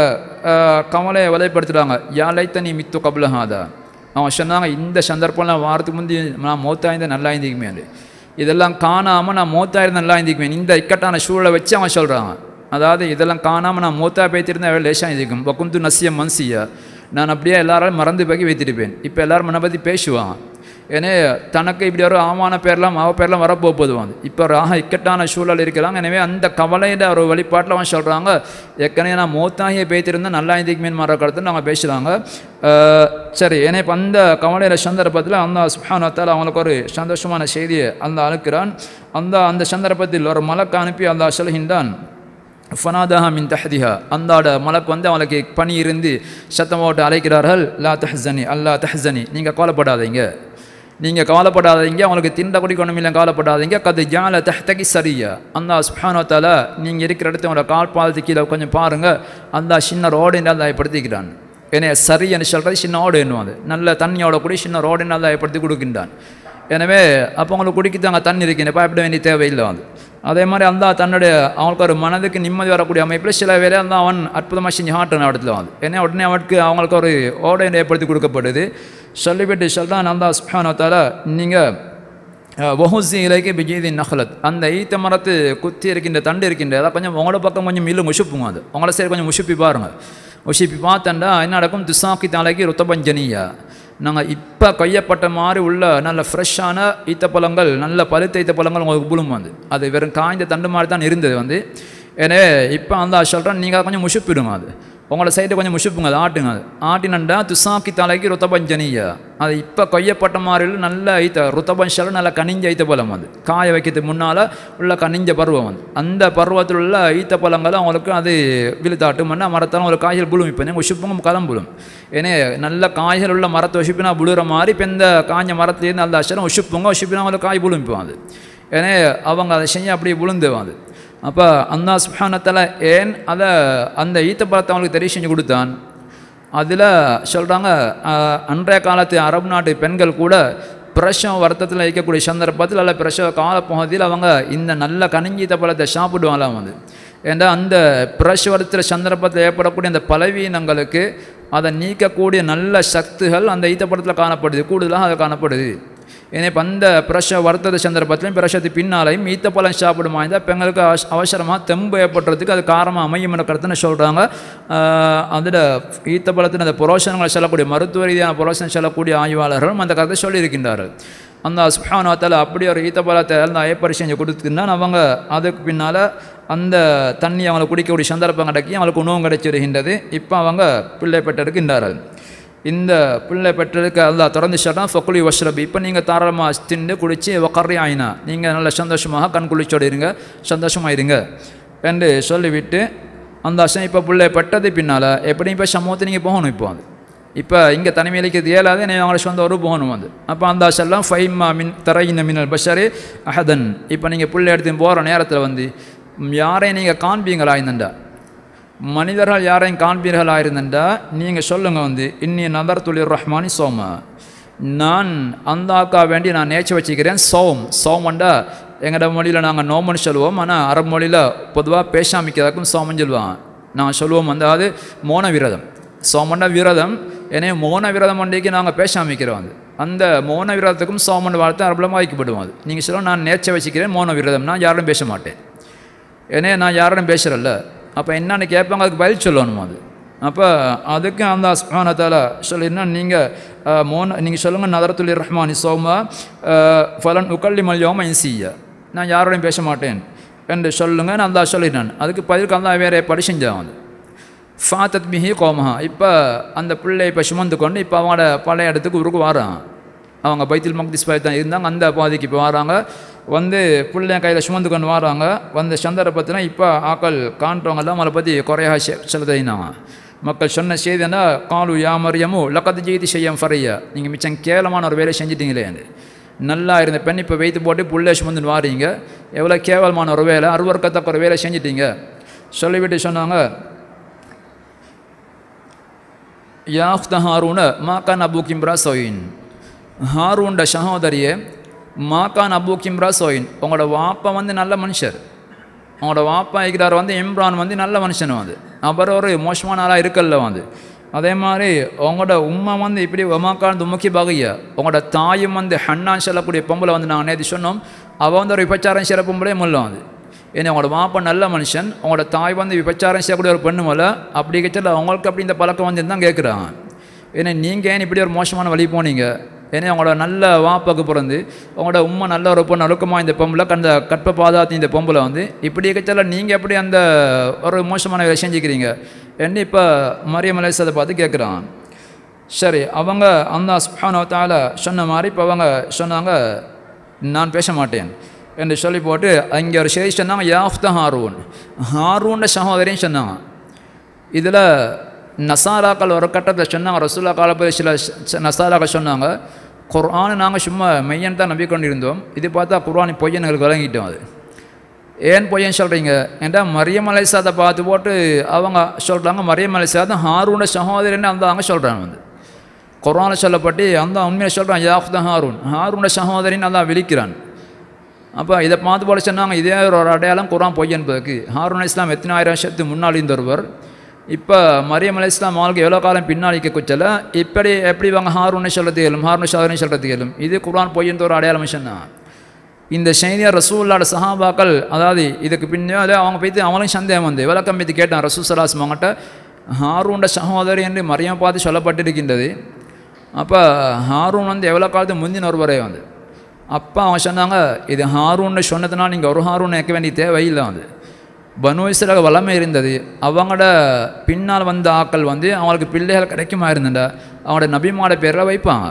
கவலையை வலைப்படுத்துகிறாங்க யாழைத்த நீ மித்து கபலஹாதா அவன் சொன்னாங்க இந்த சந்தர்ப்பம்லாம் வாரத்துக்கு முந்தி நான் மௌத்தாய்ந்த நல்லா இருந்திக்குமே அது இதெல்லாம் காணாமல் நான் மூத்தா இருந்தா நல்லா இருந்திக்குவேன் இந்த இக்கட்டான சூழலை வச்சு அவன் சொல்கிறாங்க அதாவது இதெல்லாம் காணாமல் நான் மூத்தா பேத்திருந்தா எவ்வளோ லேசாக இருக்கும் பக்குந்து நசிய மன்சியா நான் அப்படியே எல்லாராலும் மறந்து போய் வைத்திருப்பேன் இப்போ எல்லாரும் என்னை பற்றி பேசுவாங்க ஏன்னா தனக்கு இப்படி ஒரு ஆமான பேர்லாம் அவ பேர்லாம் வரப்போ போதுவாங்க இப்போ ராக இக்கட்டான சூழல் இருக்கிறாங்க எனவே அந்த கவலையில் ஒரு வழிபாட்டில் அவன் சொல்கிறாங்க ஏற்கனவே நான் மூத்தாகிய பேத்திருந்தா நல்லா இருந்திக்குமேன் மர கருத்து நாங்கள் பேசுகிறாங்க அஹ், சரி ஏன்னா இப்போ அந்த கவலையில் சந்தர்ப்பத்தில் அந்த சுஹானத்தால் அவங்களுக்கு ஒரு சந்தோஷமான செய்தியை அந்த அனுக்கிறான் அந்த அந்த சந்தர்ப்பத்தில் ஒரு மலக்கு அனுப்பி அந்த சொல்கின்றான் ஃபனாதஹா மின் தஹதிஹா அந்தாட மலக்கு வந்து அவளுக்கு பணி இருந்து சத்தம் போட்டு அழைக்கிறார்கள் லா தஹ்சனி அல்லா தஹ்சனி நீங்கள் கவலைப்படாதீங்க நீங்கள் கவலைப்படாதீங்க அவங்களுக்கு திண்ட குடிக்கணும் இல்லை கவலைப்படாதீங்க கது ஜால தஹ்தகி சரியா அந்த சுஹானத்தால நீங்கள் இருக்கிற இடத்த உங்களோட கால் பாலத்து கீழே கொஞ்சம் பாருங்கள் அந்த சின்ன ரோடு அதை படுத்திக்கிறான் ஏன்னா சரின்னு சொல்கிறது சின்ன ஓடு என்னுவாது நல்ல தண்ணியோட கூட சின்ன ரோடு அதை படுத்தி கொடுக்கின்றான் எனவே அப்போ உங்களுக்கு குடிக்க அங்கே தண்ணி இருக்கீங்க பயப்பட வேண்டிய தேவையில்லை அது அதே மாதிரி அந்த தன்னுடைய அவங்களுக்கு ஒரு மனதுக்கு நிம்மதி வரக்கூடிய அமைப்பில் சில வேலை அந்த அவன் அற்புதமாக செஞ்சு ஹாட்டுன இடத்துல வந்து ஏன்னா உடனே அவனுக்கு அவங்களுக்கு ஒரு ஓடை ஏற்படுத்தி கொடுக்கப்படுது சொல்லிவிட்டு சொல்கிறான் அந்த சுஹானத்தால் நீங்கள் வஹுசி இலைக்கு பிஜீதி நஹலத் அந்த ஈத்த மரத்து குத்தி இருக்கின்ற தண்டு இருக்கின்ற அதை கொஞ்சம் உங்களோட பக்கம் கொஞ்சம் மில்லு முஷுப்புங்க அது உங்களோட சரி கொஞ்சம் முஷுப்பி பாருங்கள் முஷிப்பி பார்த்தண்டா என்ன நடக்கும் துசாக்கி தலைக்கு ருத்தபஞ்சனியா நாங்கள் இப்போ கையப்பட்ட மாதிரி உள்ள நல்ல ஃப்ரெஷ்ஷான ஈத்தப்பழங்கள் நல்ல பழுத்த ஈத்தப்பழங்கள் உங்களுக்கு புழும் வந்து அது வெறும் காய்ந்த தண்டு மாதிரி தான் இருந்தது வந்து எனவே இப்போ அந்த சொல்கிறேன் நீங்கள் கொஞ்சம் முஷுப்பிடுங்க அது உங்களோட சைடு கொஞ்சம் முஷுப்புங்க அது ஆட்டுங்க அது ஆட்டினண்டா துசாக்கி தலைக்கு ருத்தபஞ்சனியா அது இப்போ கொய்யப்பட்ட மாதிரி நல்ல ஐத்த ருத்தபஞ்சல் நல்ல கனிஞ்ச ஐத்த பழம் அது காய வைக்கிறதுக்கு முன்னால் உள்ள கனிஞ்ச பருவம் வந்து அந்த பருவத்தில் உள்ள ஈத்த பழங்கள் அவங்களுக்கு அது விழுத்தாட்டும் பண்ணால் மரத்தால் ஒரு காய்கள் புழும் இப்போ நீங்கள் உஷுப்புங்க கலம் புழும் ஏன்னா நல்ல காய்கள் உள்ள மரத்தை உஷுப்பினா புழுற மாதிரி இப்போ இந்த காஞ்ச மரத்துலேருந்து அந்த அச்சரம் உஷுப்புங்க உஷுப்பினா அவங்களுக்கு காய் புழுமிப்போம் அது ஏன்னா அவங்க அதை செஞ்சு அப்படியே விழுந்துவான் அது அப்போ அண்ணா சுஹானத்தில் ஏன் அதை அந்த ஈத்த பழத்தை அவங்களுக்கு தெரிய செஞ்சு கொடுத்தான் அதில் சொல்கிறாங்க அன்றைய காலத்து அரபு நாட்டு பெண்கள் கூட பிரசவ வருத்தத்தில் இருக்கக்கூடிய சந்தர்ப்பத்தில் அல்ல பிரசவ காலப்பகுதியில் அவங்க இந்த நல்ல கனிஞ்சீத்த பழத்தை சாப்பிடுவாங்களாம் வந்து ஏன்னா அந்த பிரசவத்தில் சந்தர்ப்பத்தில் ஏற்படக்கூடிய அந்த பலவீனங்களுக்கு அதை நீக்கக்கூடிய நல்ல சக்திகள் அந்த ஈத்த பழத்தில் காணப்படுது கூடுதலாக அது காணப்படுது ஏன்னா இப்போ அந்த பிரசவ வருத்தத சந்தர்ப்பத்திலையும் பிரசவத்துக்கு பின்னாலையும் ஈத்த பழம் சாப்பிடுமா இருந்தால் பெண்களுக்கு அவச அவசரமாக தெம்பு ஏற்படுறதுக்கு அது காரணமாக அமையும் என்ற கருத்துன்னு சொல்கிறாங்க அதில் ஈத்த பழத்தின் அந்த புரோஷனங்களை சொல்லக்கூடிய மருத்துவ ரீதியான புரோஷனம் சொல்லக்கூடிய ஆய்வாளர்களும் அந்த கருத்தை சொல்லியிருக்கின்றார்கள் அந்த சுஹானத்தில் அப்படி ஒரு ஈத்த பழத்தை அந்த ஏற்பாடு செஞ்சு கொடுத்துருந்தா அவங்க அதுக்கு பின்னால் அந்த தண்ணி அவங்களுக்கு குடிக்கக்கூடிய சந்தர்ப்பம் கிடைக்கி அவங்களுக்கு உணவும் கிடைச்சிருக்கின்றது இப்போ அவங்க பிள்ளை பெற்றிருக்கின்றார்கள் இந்த பிள்ளை பெற்றதுக்கு அல்லாஹ் திறந்து சொல்கிறான் ஃபக்குலி வஷ்ரபி இப்போ நீங்கள் தாராளமாக தின்னு குடித்து வக்கறி ஆயினா நீங்கள் நல்ல சந்தோஷமாக கண் குளிச்சோடு இருங்க சந்தோஷமாக இருங்க என்று சொல்லிவிட்டு அந்த வருஷம் இப்போ பிள்ளை பெற்றது பின்னால் எப்படியும் இப்போ சமூகத்தை நீங்கள் போகணும் இப்போ அது இப்போ இங்கே தனிமையிலைக்கு இயலாது நீங்கள் அவங்களோட சொந்த ஒரு போகணும் வந்து அப்போ அந்த ஆசெல்லாம் ஃபைமா மின் தரையின மின்னல் பஷரே அஹதன் இப்போ நீங்கள் பிள்ளை எடுத்து போகிற நேரத்தில் வந்து யாரையும் நீங்கள் காண்பீங்களா இருந்தண்டா மனிதர்கள் யாரையும் காண்பீர்களாக இருந்தண்டா நீங்கள் சொல்லுங்கள் வந்து இன்னி நதர் துளிர் ரஹ்மானி சோம நான் அந்தாக்கா வேண்டி நான் நேச்சு வச்சுக்கிறேன் சோம் சோமண்டா எங்களோட மொழியில் நாங்கள் நோமன்னு சொல்லுவோம் ஆனால் அரபு மொழியில் பொதுவாக பேசாமிக்கிறதுக்கும் சோமன்னு சொல்லுவாங்க நான் சொல்லுவோம் வந்து அது மோன விரதம் சோமண்ட விரதம் எனவே மோன விரதம் அன்றைக்கு நாங்கள் பேசாமிக்கிறோம் அது அந்த மோன விரதத்துக்கும் சோமன் வார்த்தை அரபுலமாக வைக்கப்படுவோம் அது நீங்கள் சொல்லுவோம் நான் நேச்சை வச்சுக்கிறேன் மோன விரதம் நான் யாரும் பேச மாட்டேன் ஏன்னா நான் யாரும் பேசுகிறல்ல அப்போ என்னன்னு கேட்பாங்க அதுக்கு பதில் சொல்லணும் அது அப்போ அதுக்கு அந்த சுஹானத்தால் சொல்லினா நீங்கள் மோன நீங்கள் சொல்லுங்கள் நதரத்துல் ரஹ்மானி சோமா ஃபலன் உக்கல்லி மல்யோமா இன்சியா நான் யாரோடையும் பேச மாட்டேன் என்று சொல்லுங்க நான் அந்த சொல்லிட்டேன் அதுக்கு பதிலுக்கு அந்த வேற படி செஞ்சான் அது ஃபாத்தத் மிஹி கோமஹா இப்போ அந்த பிள்ளை இப்போ சுமந்து கொண்டு இப்போ அவங்களோட பழைய இடத்துக்கு ஊருக்கு வரான் அவங்க பைத்தில் மக்திஸ் பாய் தான் இருந்தாங்க அந்த பாதிக்கு இப்போ வராங்க வந்து பிள்ளைய கையில் சுமந்து கொண்டு வராங்க வந்த சந்தர்ப்பத்தில் இப்போ ஆக்கள் காண்றவங்கெல்லாம் அவளை பற்றி குறையாக செலுத்தினாங்க மக்கள் சொன்ன செய்தி என்ன காலு யாமரியமோ லக்கத்து ஜெயித்து செய்யம் ஃபரையா நீங்கள் மிச்சம் கேவலமான ஒரு வேலையை செஞ்சிட்டீங்களே நல்லா இருந்த பெண் இப்போ வைத்து போட்டு புள்ளை சுமந்துன்னு வாரீங்க எவ்வளோ கேவலமான ஒரு வேலை அருவர்க்கத்தக்க ஒரு வேலை செஞ்சிட்டீங்க சொல்லிவிட்டு சொன்னாங்க யாஹ்த ஹாரூன மாக்கான் அபு கிம்ரா சோயின் ஹாரூண்ட சகோதரியே மாக்கான் அபு கிம்ரா சோயின் உங்களோட வாப்பா வந்து நல்ல மனுஷர் உங்களோட வாப்பா இருக்கிறார் வந்து இம்ரான் வந்து நல்ல மனுஷன் வந்து அவர் ஒரு மோசமான ஆளாக இருக்கல்ல வந்து அதே மாதிரி உங்களோட உம்மா வந்து இப்படி ஒமாக்கான துமுக்கி பகைய உங்களோட தாயும் வந்து ஹன்னான் சொல்லக்கூடிய பொம்பளை வந்து நாங்கள் நேற்று சொன்னோம் அவள் வந்து ஒரு விபச்சாரம் செய்கிற பொம்பளே முல்ல வந்து ஏன்னா உங்களோட மாப்பா நல்ல மனுஷன் உங்களோட தாய் வந்து விபச்சாரம் செய்யக்கூடிய ஒரு பெண்ணு போல அப்படி கட்சியில் அவங்களுக்கு அப்படி இந்த பழக்கம் வந்து தான் கேட்குறாங்க ஏன்னா நீங்கள் ஏன் இப்படி ஒரு மோசமான வழி போனீங்க ஏன்னா உங்களோட நல்ல வாப்பாக்கு பிறந்து உங்களோட உண்மை நல்ல ஒரு பொண்ணு அழுக்கமாக இந்த பொம்பளை கண்ட கற்ப பாதாத்தி இந்த பொம்பளை வந்து இப்படி கட்சியில் நீங்கள் எப்படி அந்த ஒரு மோசமான வேலை செஞ்சுக்கிறீங்க என்ன இப்போ மரியம் அலேசதை பார்த்து கேட்குறான் சரி அவங்க அந்த சுபானவத்தால் சொன்ன மாதிரி இப்போ அவங்க சொன்னாங்க நான் பேச மாட்டேன் என்று சொல்லி போட்டு அங்கே ஒரு செய்தி சொன்னாங்க யாஃப்த ஹாரூன் ஹாரூன்ற சகோதரின்னு சொன்னாங்க இதில் நசாராக்கள் ஒரு கட்டத்தில் சொன்னாங்க ரசூல்லா காலப்போது சில ச- நசாராக்கள் சொன்னாங்க குர்ஆனை நாங்கள் சும்மா மெய்யன் தான் நம்பிக்கொண்டிருந்தோம் இது பார்த்தா குர்ஆன் பொய்யன் எங்களுக்கு விளங்கிட்டோம் அது ஏன் பொய்யன் சொல்கிறீங்க ஏன்டா மரியம் அலைசாதை பார்த்து போட்டு அவங்க சொல்கிறாங்க மரியம் அலைசாத ஹாரூன சகோதரின்னு அந்த அவங்க சொல்கிறாங்க வந்து குர்ஆனில் சொல்லப்பட்டு அந்த உண்மையை சொல்கிறான் யாஃப்த ஹாரூன் ஹாரூன சகோதரின்னு அதான் விழிக்கிறான் அப்போ இதை பார்த்து போல சொன்னாங்க இதே ஒரு அடையாளம் குரான் பொய் என்பதற்கு ஹாரூன் இஸ்லாம் எத்தனை ஆயிரம் வருஷத்துக்கு முன்னால் இருந்தவர் இப்போ மரியம் அலை இஸ்லாம் அவங்களுக்கு எவ்வளோ காலம் பின்னாடிக்க குச்சல இப்படி எப்படி இவங்க ஹாரூனை சொல்கிறது இயலும் ஹாரூன் ஷாதனை சொல்கிறது இயலும் இது குரான் பொய் என்ற ஒரு அடையாளம் சொன்னான் இந்த செய்தியை ரசூல்லாட சஹாபாக்கள் அதாவது இதுக்கு பின்னாலே அவங்க போய்த்து அவங்களும் சந்தேகம் வந்து விளக்கம் பற்றி கேட்டான் ரசூல் சலாஸ் அவங்ககிட்ட ஹாரூண்ட சகோதரி என்று மரியம் பார்த்து சொல்லப்பட்டிருக்கின்றது அப்போ ஹாரூன் வந்து எவ்வளோ காலத்துக்கு முந்தின ஒருவரே வந்து அப்போ அவங்க சொன்னாங்க இது ஹாரூன்னு சொன்னதுனால நீங்கள் ஒரு ஹாரூன் வைக்க வேண்டிய தேவையில்லை வந்து பனு இஸ்ரேல் வளமை இருந்தது அவங்களோட பின்னால் வந்த ஆக்கள் வந்து அவங்களுக்கு பிள்ளைகள் கிடைக்குமா இருந்தண்டா அவங்களோட நபிமாட பேரில் வைப்பாங்க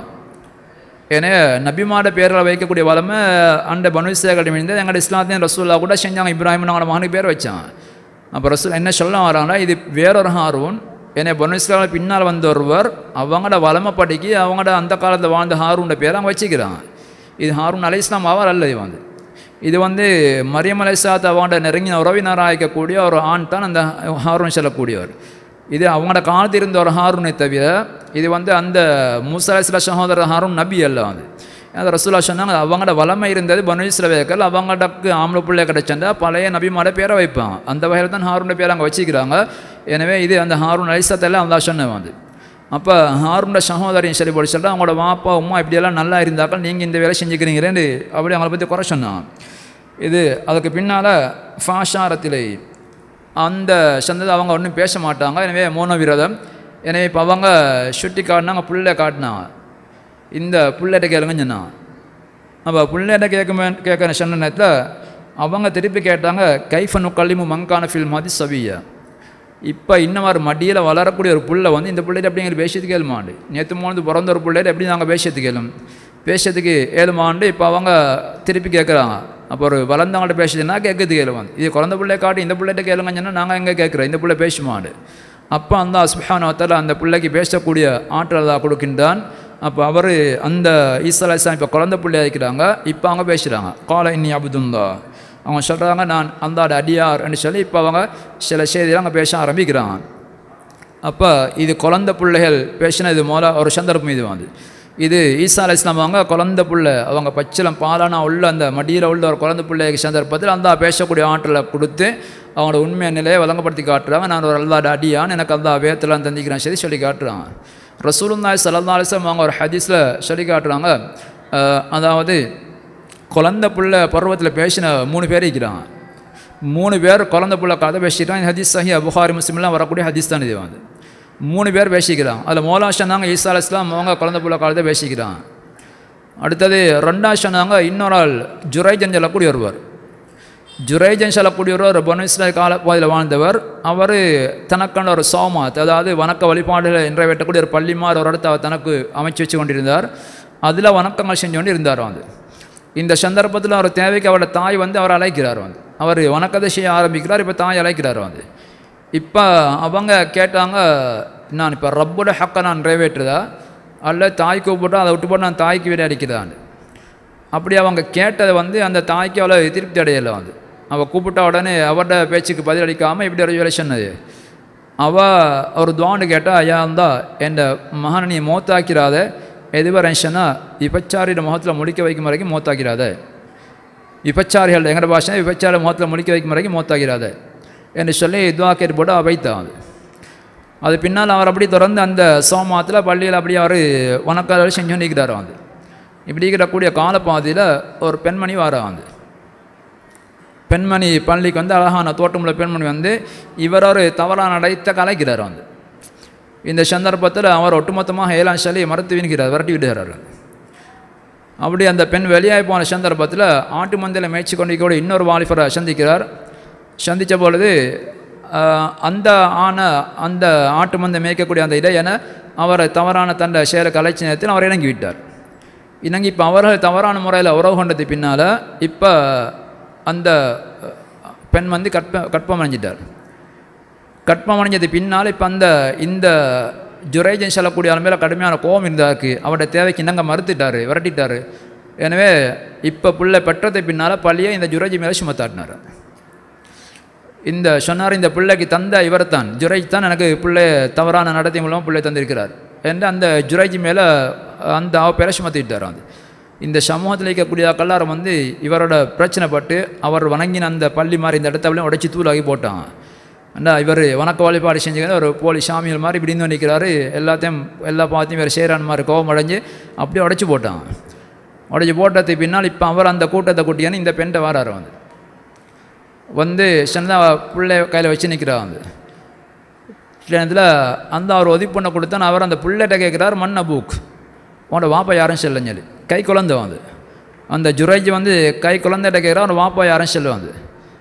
ஏன்னா நபிமாட பேரில் வைக்கக்கூடிய வளமை அந்த பனு இஸ்ரேல் இருந்து எங்களோட இஸ்லாத்தையும் ரசூல்லா கூட செஞ்சாங்க இப்ராஹிம் அவங்களோட மகனுக்கு பேர் வச்சாங்க அப்போ ரசூல் என்ன சொல்ல வராங்கன்னா இது வேறொரு ஹாரூன் ஏன்னா பனு இஸ்லாமில் பின்னால் வந்த ஒருவர் அவங்களோட வளமை படிக்கி அவங்களோட அந்த காலத்தில் வாழ்ந்த ஹாரூன்ற பேரை அவங்க வச்சுக்கிறாங்க இது ஹாரூன் அலை இஸ்லாம் அவர் அல்ல இது வந்து இது வந்து மரியம் அலைசாத் அவங்களோட நெருங்கின உறவினராக இருக்கக்கூடிய ஒரு ஆண் தான் அந்த ஹாரூன் சொல்லக்கூடியவர் இது அவங்களோட காலத்தில் இருந்த ஒரு ஹாரூனை தவிர இது வந்து அந்த மூசா அலைஸ்லா சகோதரர் ஹாரூன் நபி அல்ல வந்து அது ரசூலா சொன்னாங்க அவங்களோட வளமை இருந்தது பனுஸ்லவேக்கள் அவங்கடக்கு ஆம்பளை பிள்ளை கிடைச்சா பழைய நபிமாட பேரை வைப்பாங்க அந்த வகையில் தான் ஹாரூன் பேரை அங்கே வச்சுக்கிறாங்க எனவே இது அந்த ஹாரூன் அலிசத்தெல்லாம் அந்த சொன்னேன் வந்து அப்போ ஹாரூண்ட சகோதரியும் சரி போட்டு சொல்லிட்டு அவங்களோட வாப்பா உமா இப்படியெல்லாம் நல்லா இருந்தாக்கள் நீங்கள் இந்த வேலை செஞ்சுக்கிறீங்களேன்னு அப்படி அவங்கள பற்றி குறை சொன்னான் இது அதுக்கு பின்னால் ஃபாஷாரத்திலே அந்த சந்ததி அவங்க ஒன்றும் பேச மாட்டாங்க எனவே மௌன விரதம் எனவே இப்போ அவங்க சுட்டி காட்டினாங்க புல்லை காட்டினாங்க இந்த புள்ளைகிட்ட கேளுங்கன்னு சொன்னாங்க அப்போ புள்ளைகிட்ட கேட்குமே கேட்குற சொன்ன நேரத்தில் அவங்க திருப்பி கேட்டாங்க கைஃபனு கல்லிமு மங்கான ஃபில் மாதிரி சவியா இப்போ இன்னும் ஒரு மடியில் வளரக்கூடிய ஒரு புள்ளை வந்து இந்த பிள்ளைகிட்ட அப்படிங்கிற பேசியது கேளுமாண்டு நேற்று மூணு பிறந்த ஒரு பிள்ளைகிட்ட எப்படி நாங்கள் பேசியது கேளும் பேசியதுக்கு ஏழுமாண்டு இப்போ அவங்க திருப்பி கேட்குறாங்க அப்போ ஒரு வளர்ந்தவங்கள்ட்ட பேசுதுன்னா கேட்குது கேளு வந்து இது குழந்த பிள்ளை காட்டி இந்த பிள்ளைகிட்ட கேளுங்கன்னு சொன்னால் நாங்கள் எங்கே கேட்குறோம் இந்த பிள்ளை பேசுமாண்டு அப்போ அந்த அஸ்பஹானவத்தால் அந்த பிள்ளைக்கு பேசக்கூடிய ஆற்றல் தான் கொடுக்கின்றான் அப்போ அவர் அந்த ஈசா இஸ்லாம் இப்போ குழந்த பிள்ளையா இருக்கிறாங்க இப்போ அவங்க பேசுகிறாங்க காலை இன்னி அபுதுந்தா அவங்க சொல்கிறாங்க நான் அந்தாட அடியார்னு சொல்லி இப்போ அவங்க சில செய்திகள் அங்கே பேச ஆரம்பிக்கிறாங்க அப்போ இது குழந்த பிள்ளைகள் பேசின இது மூல ஒரு சந்தர்ப்பம் இது வந்து இது ஈசா அலி இஸ்லாம் அவங்க குழந்த பிள்ளை அவங்க பச்சிலம் பாலானா உள்ள அந்த மடியில் உள்ள ஒரு குழந்த பிள்ளை சந்தர்ப்பத்தில் அந்த பேசக்கூடிய ஆற்றலை கொடுத்து அவங்களோட உண்மை நிலையை வழங்கப்படுத்தி காட்டுறாங்க நான் ஒரு அல்லாட அடியான் எனக்கு அந்த வேத்தெல்லாம் தந்திக்கிறேன் சரி சொல்லி காட்டுறாங்க ரசூலுல்லாய் சல்லா அலிஸ்லாம் அவங்க ஒரு ஹதீஸில் சொல்லி காட்டுறாங்க அஹ், அதாவது குழந்த புள்ள பருவத்தில் பேசின மூணு பேர் இருக்கிறாங்க மூணு பேர் குழந்த புள்ள கதை பேசிட்டாங்க ஹதீஸ் சஹி புகாரி முஸ்லிம்லாம் வரக்கூடிய ஹதீஸ் தான் இது வந்து மூணு பேர் பேசிக்கிறாங்க அதில் மோலா சொன்னாங்க ஈசா அலி இஸ்லாம் அவங்க குழந்த புள்ள காலத்தை பேசிக்கிறாங்க அடுத்தது ரெண்டா சொன்னாங்க இன்னொரு ஆள் ஜுரைஜன் சொல்லக்கூடிய ஒருவர் ஜுரைஜன் சொல்லக்கூடியவர் ஒரு பனுஸ்ல கால பகுதியில் வாழ்ந்தவர் அவர் தனக்கான ஒரு சோமாத் அதாவது வணக்க வழிபாடுகளை நிறைவேற்றக்கூடிய ஒரு பள்ளிமார் ஒரு இடத்த அவர் தனக்கு அமைச்சு வச்சு கொண்டிருந்தார் அதில் வணக்கங்கள் செஞ்சு கொண்டு இருந்தார் வந்து இந்த சந்தர்ப்பத்தில் அவர் தேவைக்கு அவரோட தாய் வந்து அவர் அழைக்கிறார் வந்து அவர் வணக்கத்தை செய்ய ஆரம்பிக்கிறார் இப்போ தாய் அழைக்கிறார் வந்து இப்போ அவங்க கேட்டாங்க நான் இப்போ ரப்போட ஹக்கை நான் நிறைவேற்றுதா அல்ல தாய் கூப்பிட்டா அதை விட்டு போட்டு நான் தாய்க்கு வீடு அடிக்கிறதான்னு அப்படி அவங்க கேட்டதை வந்து அந்த தாய்க்கு அவ்வளோ திருப்தி அடையலை வந்து அவள் கூப்பிட்ட உடனே அவட பேச்சுக்கு பதில் அளிக்காமல் இப்படி ஒரு வேலை சொன்னது அவள் ஒரு துவாண்டு கேட்டால் ஐயா இருந்தா என் மகனை நீ மோத்தாக்கிறாத எதுவரை சொன்னால் விபச்சாரியோட முகத்தில் முடிக்க வைக்கும் வரைக்கும் மோத்தாக்கிறாத விபச்சாரிகள் எங்கட பாஷை விபச்சார முகத்தில் முடிக்க வைக்கும் வரைக்கும் மோத்தாக்கிறாத என்று சொல்லி துவா கேட்டு போட்டு அவள் வைத்தான் அது அது பின்னால் அவர் அப்படி தொடர்ந்து அந்த சோமாத்தில் பள்ளியில் அப்படியே அவர் வணக்கால செஞ்சு நிற்கிறார் வந்து இப்படி இருக்கக்கூடிய காலப்பாதையில் ஒரு பெண்மணி வர வந்து பெண்மணி பள்ளிக்கு வந்து அழகான தோட்டமுள்ள பெண்மணி வந்து இவர் ஒரு தவறான நடைத்த கலைக்கிறார் வந்து இந்த சந்தர்ப்பத்தில் அவர் ஒட்டுமொத்தமாக ஏழாம் சொல்லி மறுத்து வீணுகிறார் விரட்டி விடுகிறார் அப்படி அந்த பெண் வெளியாகி போன சந்தர்ப்பத்தில் ஆட்டு மந்தையில் மேய்ச்சி கொண்டு கூட இன்னொரு வாலிபரை சந்திக்கிறார் சந்தித்த பொழுது ஆஹ், அந்த ஆன அந்த ஆட்டு மந்தை மேய்க்கக்கூடிய அந்த இடையனை அவர் தவறான தன்னை சேர கலைச்சி நேரத்தில் அவர் இறங்கி விட்டார் இணங்கி இப்போ அவர்கள் தவறான முறையில் உறவு கொண்டது பின்னால் இப்போ அந்த பெண் வந்து கற்ப கற்பம் அடைஞ்சிட்டார் கற்பம் அடைஞ்சது பின்னால் இப்போ அந்த இந்த ஜுரேஜன் சொல்லக்கூடிய ஆள் மேலே கடுமையான கோபம் இருந்தாருக்கு அவருடைய தேவைக்கு இணங்க மறுத்துட்டார் விரட்டிட்டார் எனவே இப்போ பிள்ளை பெற்றதை பின்னால் பள்ளியை இந்த ஜுரேஜி மேலே சுமத்தாட்டினார் இந்த சொன்னார் இந்த பிள்ளைக்கு தந்த இவர்தான் ஜுரைஜ் தான் எனக்கு பிள்ளை தவறான நடத்தை மூலமாக பிள்ளை தந்திருக்கிறார் என்று அந்த ஜுரைஜி மேலே அந்த அவ பேரை சுமத்திட்டார் அது இந்த சமூகத்தில் இருக்கக்கூடிய கல்லாரம் வந்து இவரோட பிரச்சனைப்பட்டு அவர் வணங்கின அந்த பள்ளி மாதிரி இந்த இடத்த உடைச்சி தூளாகி போட்டான் அண்டா இவர் வணக்க வழிபாடு செஞ்சுக்கிற ஒரு போலி சாமியல் மாதிரி இப்படி இருந்து நிற்கிறாரு எல்லாத்தையும் எல்லா பார்த்தையும் வேறு சேரான் மாதிரி கோபம் அடைஞ்சு அப்படியே உடைச்சி போட்டான் உடைச்சி போட்டதுக்கு பின்னால் இப்போ அவர் அந்த கூட்டத்தை கூட்டியான்னு இந்த பெண்கிட்ட வராரு வந்து வந்து சின்னதாக பிள்ளை கையில் வச்சு நிற்கிறா வந்து நேரத்தில் அந்த அவர் ஒதுக்கி பண்ண கொடுத்தா அவர் அந்த பிள்ளைகிட்ட கேட்குறாரு மண்ண பூக் உன்னோட வாப்பா யாரும் செல்லன்னு சொல்லி கை குழந்தை வந்து அந்த ஜுரைஜி வந்து கை குழந்தைகிட்ட கேட்குறா அவன் வாப்பா யாரும் செல்ல வந்து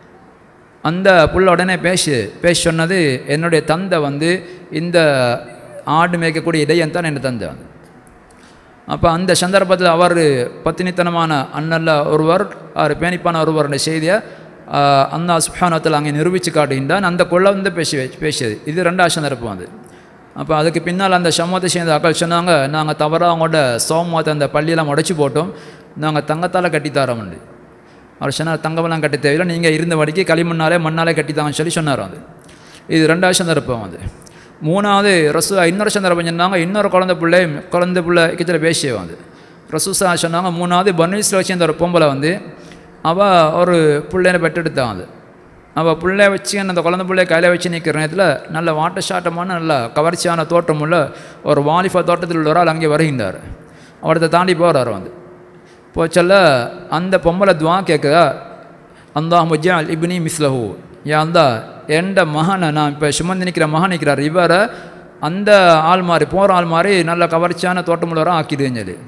அந்த புள்ள உடனே பேசி பேசி சொன்னது என்னுடைய தந்தை வந்து இந்த ஆடு மேய்க்கக்கூடிய இடையன் தான் என் தந்தை வந்து அப்போ அந்த சந்தர்ப்பத்தில் அவர் பத்தினித்தனமான அண்ணல்ல ஒருவர் அவர் பேணிப்பான ஒருவருடைய செய்தியை அந்த சுஹானத்தில் அங்கே நிரூபித்து காட்டுகின்றான் அந்த கொள்ள வந்து பேசி பேசியது இது ரெண்டாவது சந்தர்ப்பம் அது அப்போ அதுக்கு பின்னால் அந்த சமூகத்தை சேர்ந்த அக்கள் சொன்னாங்க நாங்கள் தவறாக அவங்களோட சோமத்தை அந்த பள்ளியெல்லாம் உடைச்சி போட்டோம் நாங்கள் தங்கத்தால் கட்டித்தாரோம்னு அவர் சொன்னார் தங்கமெல்லாம் கட்டி தேவையில்லை நீங்கள் இருந்த வடிக்கு களிமண்ணாலே மண்ணாலே கட்டித்தாங்கன்னு சொல்லி சொன்னார் அது இது ரெண்டாவது சந்தர்ப்பம் அது மூணாவது ரசூ இன்னொரு சந்தர்ப்பம் சொன்னாங்க இன்னொரு குழந்தை பிள்ளை குழந்தை பிள்ளை கிட்ட பேசிய வந்து ரசூசா சொன்னாங்க மூணாவது பர்னீஸில் வச்சு அந்த ஒரு பொம்பளை வந்து அவள் ஒரு பிள்ளைனை பெற்றெடுத்தான் அது அவள் பிள்ளைய வச்சு அந்த குழந்தை பிள்ளைய கையில் வச்சு நிற்கிற நேரத்தில் நல்ல வாட்ட சாட்டமான நல்ல கவர்ச்சியான தோட்டம் உள்ள ஒரு வாலிஃபா தோட்டத்தில் உள்ளவரால் அங்கே வருகின்றார் அவரத்தை தாண்டி போகிறார் வந்து போச்சல்ல அந்த பொம்பளை துவா கேட்குதா அந்தா முஜால் இப்னி மிஸ்லஹூ யா அந்தா எந்த மகனை நான் இப்போ சுமந்து நிற்கிற மகன் நிற்கிறார் இவரை அந்த ஆள் மாதிரி போகிற ஆள் மாதிரி நல்ல கவர்ச்சியான தோட்டமுள்ளவராக ஆக்கிடுன்னு சொல்லி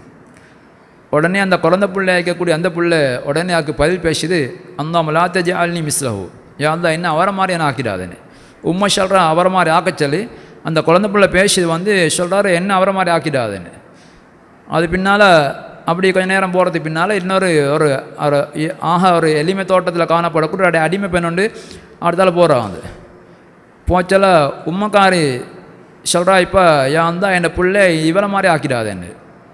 உடனே அந்த குழந்தை பிள்ளை இருக்கக்கூடிய அந்த பிள்ளை உடனே அதுக்கு பதில் பேசுது அந்த மலாத்த ஜாலினி மிஸ்லஹூ யா அந்தா என்ன அவரை மாதிரி என்ன ஆக்கிடாதுன்னு உண்மை சொல்கிறேன் அவரை மாதிரி ஆக்க சொல்லி அந்த குழந்தை பிள்ளை பேசுது வந்து சொல்கிறாரு என்ன அவரை மாதிரி ஆக்கிடாதுன்னு அது பின்னால் அப்படி கொஞ்ச நேரம் போகிறதுக்கு பின்னால் இன்னொரு ஒரு ஒரு இ- ஆக ஒரு எளிமை தோட்டத்தில் காணப்படக்கூடிய ஒரு அடிமை பெண் உண்டு அடுத்தால போகிறான் அது போச்சல உம்மக்காரி சொல்கிறா இப்போ யான் தான் என் பிள்ளை இவளை மாதிரி ஆக்கிடாதேன்னு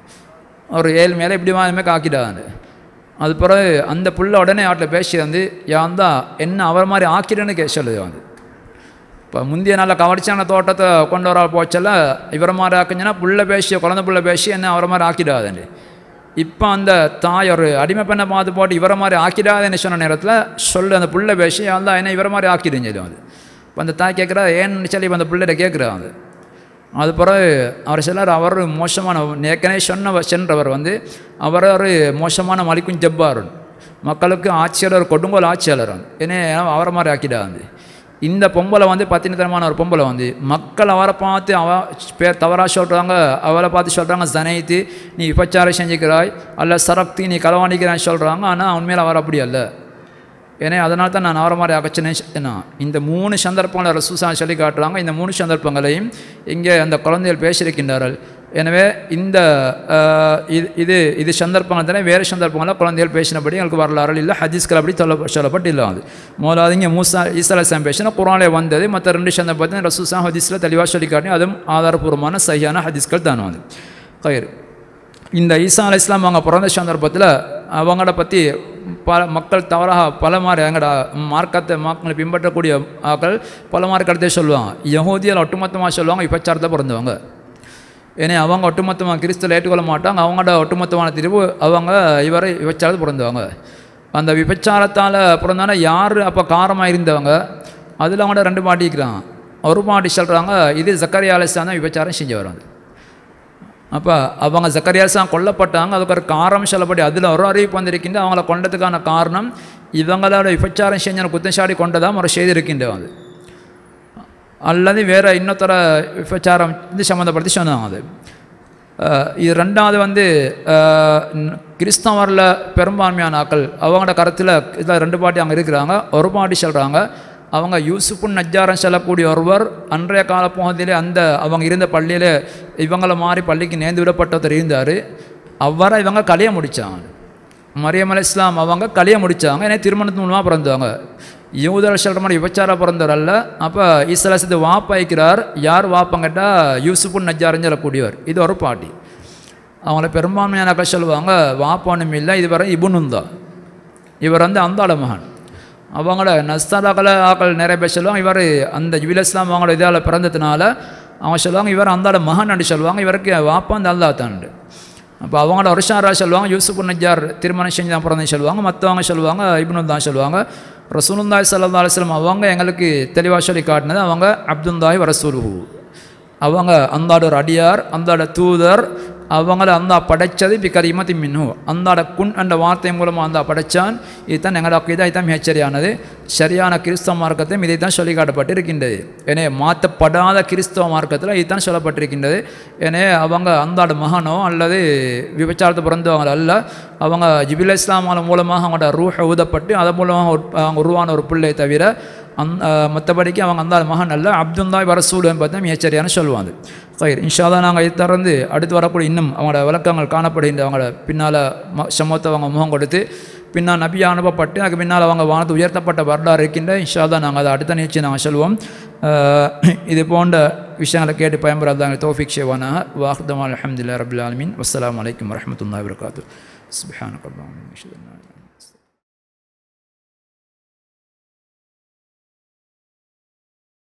ஒரு ஏழு மேலே இப்படி மாதிரி ஆக்கிடாதான்னு அது பிறகு அந்த புள்ள உடனே அவர்கிட்ட பேசி வந்து யான் தான் என்ன அவர் மாதிரி ஆக்கிடுன்னு கே சொல்லுது வந்து இப்போ முந்தைய நல்ல கவர்ச்சியான தோட்டத்தை கொண்டு வர போச்சல இவரை மாதிரி ஆக்குஞ்சுன்னா புள்ள பேசி குழந்தை புள்ள பேசி என்ன அவரை மாதிரி ஆக்கிடாதுன்னு இப்போ அந்த தாய் ஒரு அடிமை பெண்ணை பார்த்து போட்டு இவரை மாதிரி ஆக்கிடாதுன்னு சொன்ன நேரத்தில் சொல்லு அந்த புள்ள பேசி அந்த என்ன இவரை மாதிரி ஆக்கிடுங்க இது வந்து இப்போ அந்த தாய் கேட்குறா ஏன்னு சொல்லி இப்போ அந்த பிள்ளைகிட்ட கேட்குறா அது அது பிறகு அவர் சிலர் அவர் மோசமான ஏற்கனவே சொன்ன சென்றவர் வந்து அவர் ஒரு மோசமான மலிக்கும் ஜப்பார் மக்களுக்கு ஆட்சியாளர் கொடுங்கோல் ஆட்சியாளர் ஏன்னா அவரை மாதிரி ஆக்கிடாது இந்த பொம்பளை வந்து பத்தினத்தனமான ஒரு பொம்பளை வந்து மக்கள் அவரை பார்த்து அவ பேர் தவறாக சொல்கிறாங்க அவளை பார்த்து சொல்கிறாங்க ஜனைத்து நீ விபச்சாரம் செஞ்சுக்கிறாய் அல்ல சரக்தி நீ களவாணிக்கிறான்னு சொல்கிறாங்க ஆனால் உண்மையில் அவர் அப்படி அல்ல ஏன்னா அதனால தான் நான் அவரை மாதிரி அகச்சினே என்ன இந்த மூணு சந்தர்ப்பங்களை ரசூசா சொல்லி காட்டுறாங்க இந்த மூணு சந்தர்ப்பங்களையும் இங்கே அந்த குழந்தைகள் பேசியிருக்கின்றார்கள் எனவே இந்த ஆஹ், இது இது இது சந்தர்ப்பங்கள் தானே வேறு சந்தர்ப்பங்களில் குழந்தைகள் பேசினபடி எங்களுக்கு வரலாறு இல்லை ஹதீஸ்கள் அப்படி சொல்ல சொல்லப்பட்டு இல்லை அது முதலாவது இங்கே மூசா ஈசா அலிஸ்லாம் பேசினா குரானில் வந்தது மற்ற ரெண்டு சந்தர்ப்பத்தை ரசூசா ஹதீஸில் தெளிவாக சொல்லி காட்டி அதுவும் ஆதாரபூர்வமான சரியான ஹதீஸ்கள் தான் வந்து கயிறு இந்த ஈசா அலி இஸ்லாம் அவங்க பிறந்த சந்தர்ப்பத்தில் அவங்கள பற்றி பல மக்கள் தவறாக பல மாதிரி எங்கட மார்க்கத்தை மக்களை பின்பற்றக்கூடிய ஆக்கள் பல மாதிரி கருத்தை சொல்லுவாங்க யகூதியல் ஒட்டுமொத்தமாக சொல்லுவாங்க விபச்சாரத்தை பிறந்தவங்க ஏன்னா அவங்க ஒட்டுமொத்தமாக கிறிஸ்துவில் ஏற்றுக்கொள்ள மாட்டாங்க அவங்களோட ஒட்டுமொத்தமான தீர்வு அவங்க இவரை விபச்சாரத்தை பிறந்தவங்க அந்த விபச்சாரத்தால் பிறந்தான யார் அப்போ காரமாக இருந்தவங்க அதில் அவங்களோட ரெண்டு மாட்டிக்கிறான் ஒரு பாட்டி சொல்கிறாங்க இது ஜக்கரியா அலிஸ்லாம் தான் விபச்சாரம் செஞ்சவர் வந்து அப்போ அவங்க ஜக்கரியாசான் கொல்லப்பட்டாங்க அதுக்கு ஒரு காரணம் சொல்லப்படி அதில் ஒரு அறிவிப்பு வந்திருக்கின்ற அவங்கள கொண்டதுக்கான காரணம் இவங்களோட விபச்சாரம் செஞ்ச குத்தச்சாடி கொண்டதாக ஒரு செய்தி இருக்கின்ற அது அல்லது வேறு இன்னொருத்தர விபச்சாரம் இது சம்மந்தப்படுத்தி சொன்னாங்க அது அஹ் இது ரெண்டாவது வந்து அஹ், ந- கிறிஸ்தவரில் பெரும்பான்மையான ஆக்கள் அவங்களோட கருத்தில் இதில் ரெண்டு பாட்டி அங்கே இருக்கிறாங்க ஒரு பாட்டி சொல்கிறாங்க அவங்க யூசுஃபுன் நஜ்ஜாரன் சொல்லக்கூடிய ஒருவர் அன்றைய கால பகுதியிலே அந்த அவங்க இருந்த பள்ளியில் இவங்கள மாதிரி பள்ளிக்கு நேர்ந்து விடப்பட்டவர் இருந்தார் அவரை இவங்க கலைய முடித்தாங்க மரியம் அலை இஸ்லாம் அவங்க கலியை முடித்தாங்க ஏன்னா திருமணத்து மூலமாக பிறந்தவங்க யூதர் சொல்கிற மாதிரி விபச்சார பிறந்தவர் அல்ல அப்போ ஈசலாசத்து வாப்பாய்க்கிறார் யார் வாப்பங்கிட்டா யூசுஃபுன் நஜ்ஜாருன்னு சொல்லக்கூடியவர் இது ஒரு பாட்டி அவங்கள பெரும்பான்மையானாக்கள் சொல்லுவாங்க வாப்பானும் இல்லை இதுவரை இபுனும் தான் இவர் வந்து அந்தாள மகன் அவங்கள நஸ்தாலாக்களை ஆக்கள் நிறைய பேர் சொல்லுவாங்க இவர் அந்த ஜிபில் இஸ்லாம் அவங்களோட இதால் பிறந்ததுனால அவங்க சொல்லுவாங்க இவர் அந்தாட மகன் அப்படி சொல்லுவாங்க இவருக்கு வாப்பா அந்த அல்லா தாண்டு அப்போ அவங்களோட வருஷாரா சொல்லுவாங்க யூசுப் நஜார் திருமணம் செஞ்சு தான் பிறந்தேன்னு சொல்லுவாங்க மற்றவங்க சொல்லுவாங்க இப்னு தான் சொல்லுவாங்க ரசூலுல்லாய் சல்லா அலுவலம் அவங்க எங்களுக்கு தெளிவாக சொல்லி காட்டினது அவங்க அப்துல்லாஹி வரசூலுஹு அவங்க அந்தாட ஒரு அடியார் அந்தாட தூதர் அவங்கள அந்தா படைச்சது பி கரிமதி மின்னு அந்தாட குன் என்ற வார்த்தை மூலமாக அந்தா படைச்சான் இதுதான் எங்களோட அக்கீதா இதுதான் மிகச்சரியானது சரியான கிறிஸ்தவ மார்க்கத்தையும் இதை தான் சொல்லி காட்டப்பட்டிருக்கின்றது எனவே மாற்றப்படாத கிறிஸ்தவ மார்க்கத்தில் இதுதான் சொல்லப்பட்டிருக்கின்றது எனவே அவங்க அந்தாட மகனோ அல்லது விபச்சாரத்தை பிறந்தவங்க அல்ல அவங்க ஜிபில் இஸ்லாமால மூலமாக அவங்களோட ரூஹை ஊதப்பட்டு அதன் மூலமாக ஒரு- அவங்க உருவான ஒரு பிள்ளை தவிர அந் மற்றபடிக்கு அவங்க அந்த மகன் அல்ல அப்துல்லாய் வரசூல் என்பதை மிகச்சரியான சொல்லுவாங்க சரி இன்ஷால்லா நாங்கள் இதை திறந்து அடுத்து வரக்கூடிய இன்னும் அவங்களோட விளக்கங்கள் காணப்படுகின்ற அவங்களோட பின்னால் ம சமூகத்தை அவங்க முகம் கொடுத்து பின்னால் நபியா அனுப்பப்பட்டு அதுக்கு பின்னால் அவங்க வானத்து உயர்த்தப்பட்ட வரலாறு இருக்கின்ற இன்ஷால்லா நாங்கள் அதை அடுத்த நிகழ்ச்சி நாங்கள் சொல்லுவோம் அஹ், இது போன்ற விஷயங்களை கேட்டு பயன்படாதாங்க தோஃபிக் ஷேவானா வாஹ்தம் அலமதுல்லா ரபுல் ஆலமின் வஸ்ஸலாமு அலைக்கும் வரமத்துல்லா வரகாத்து சுபஹானக் அல்லாஹும்ம வபிஹம்திக.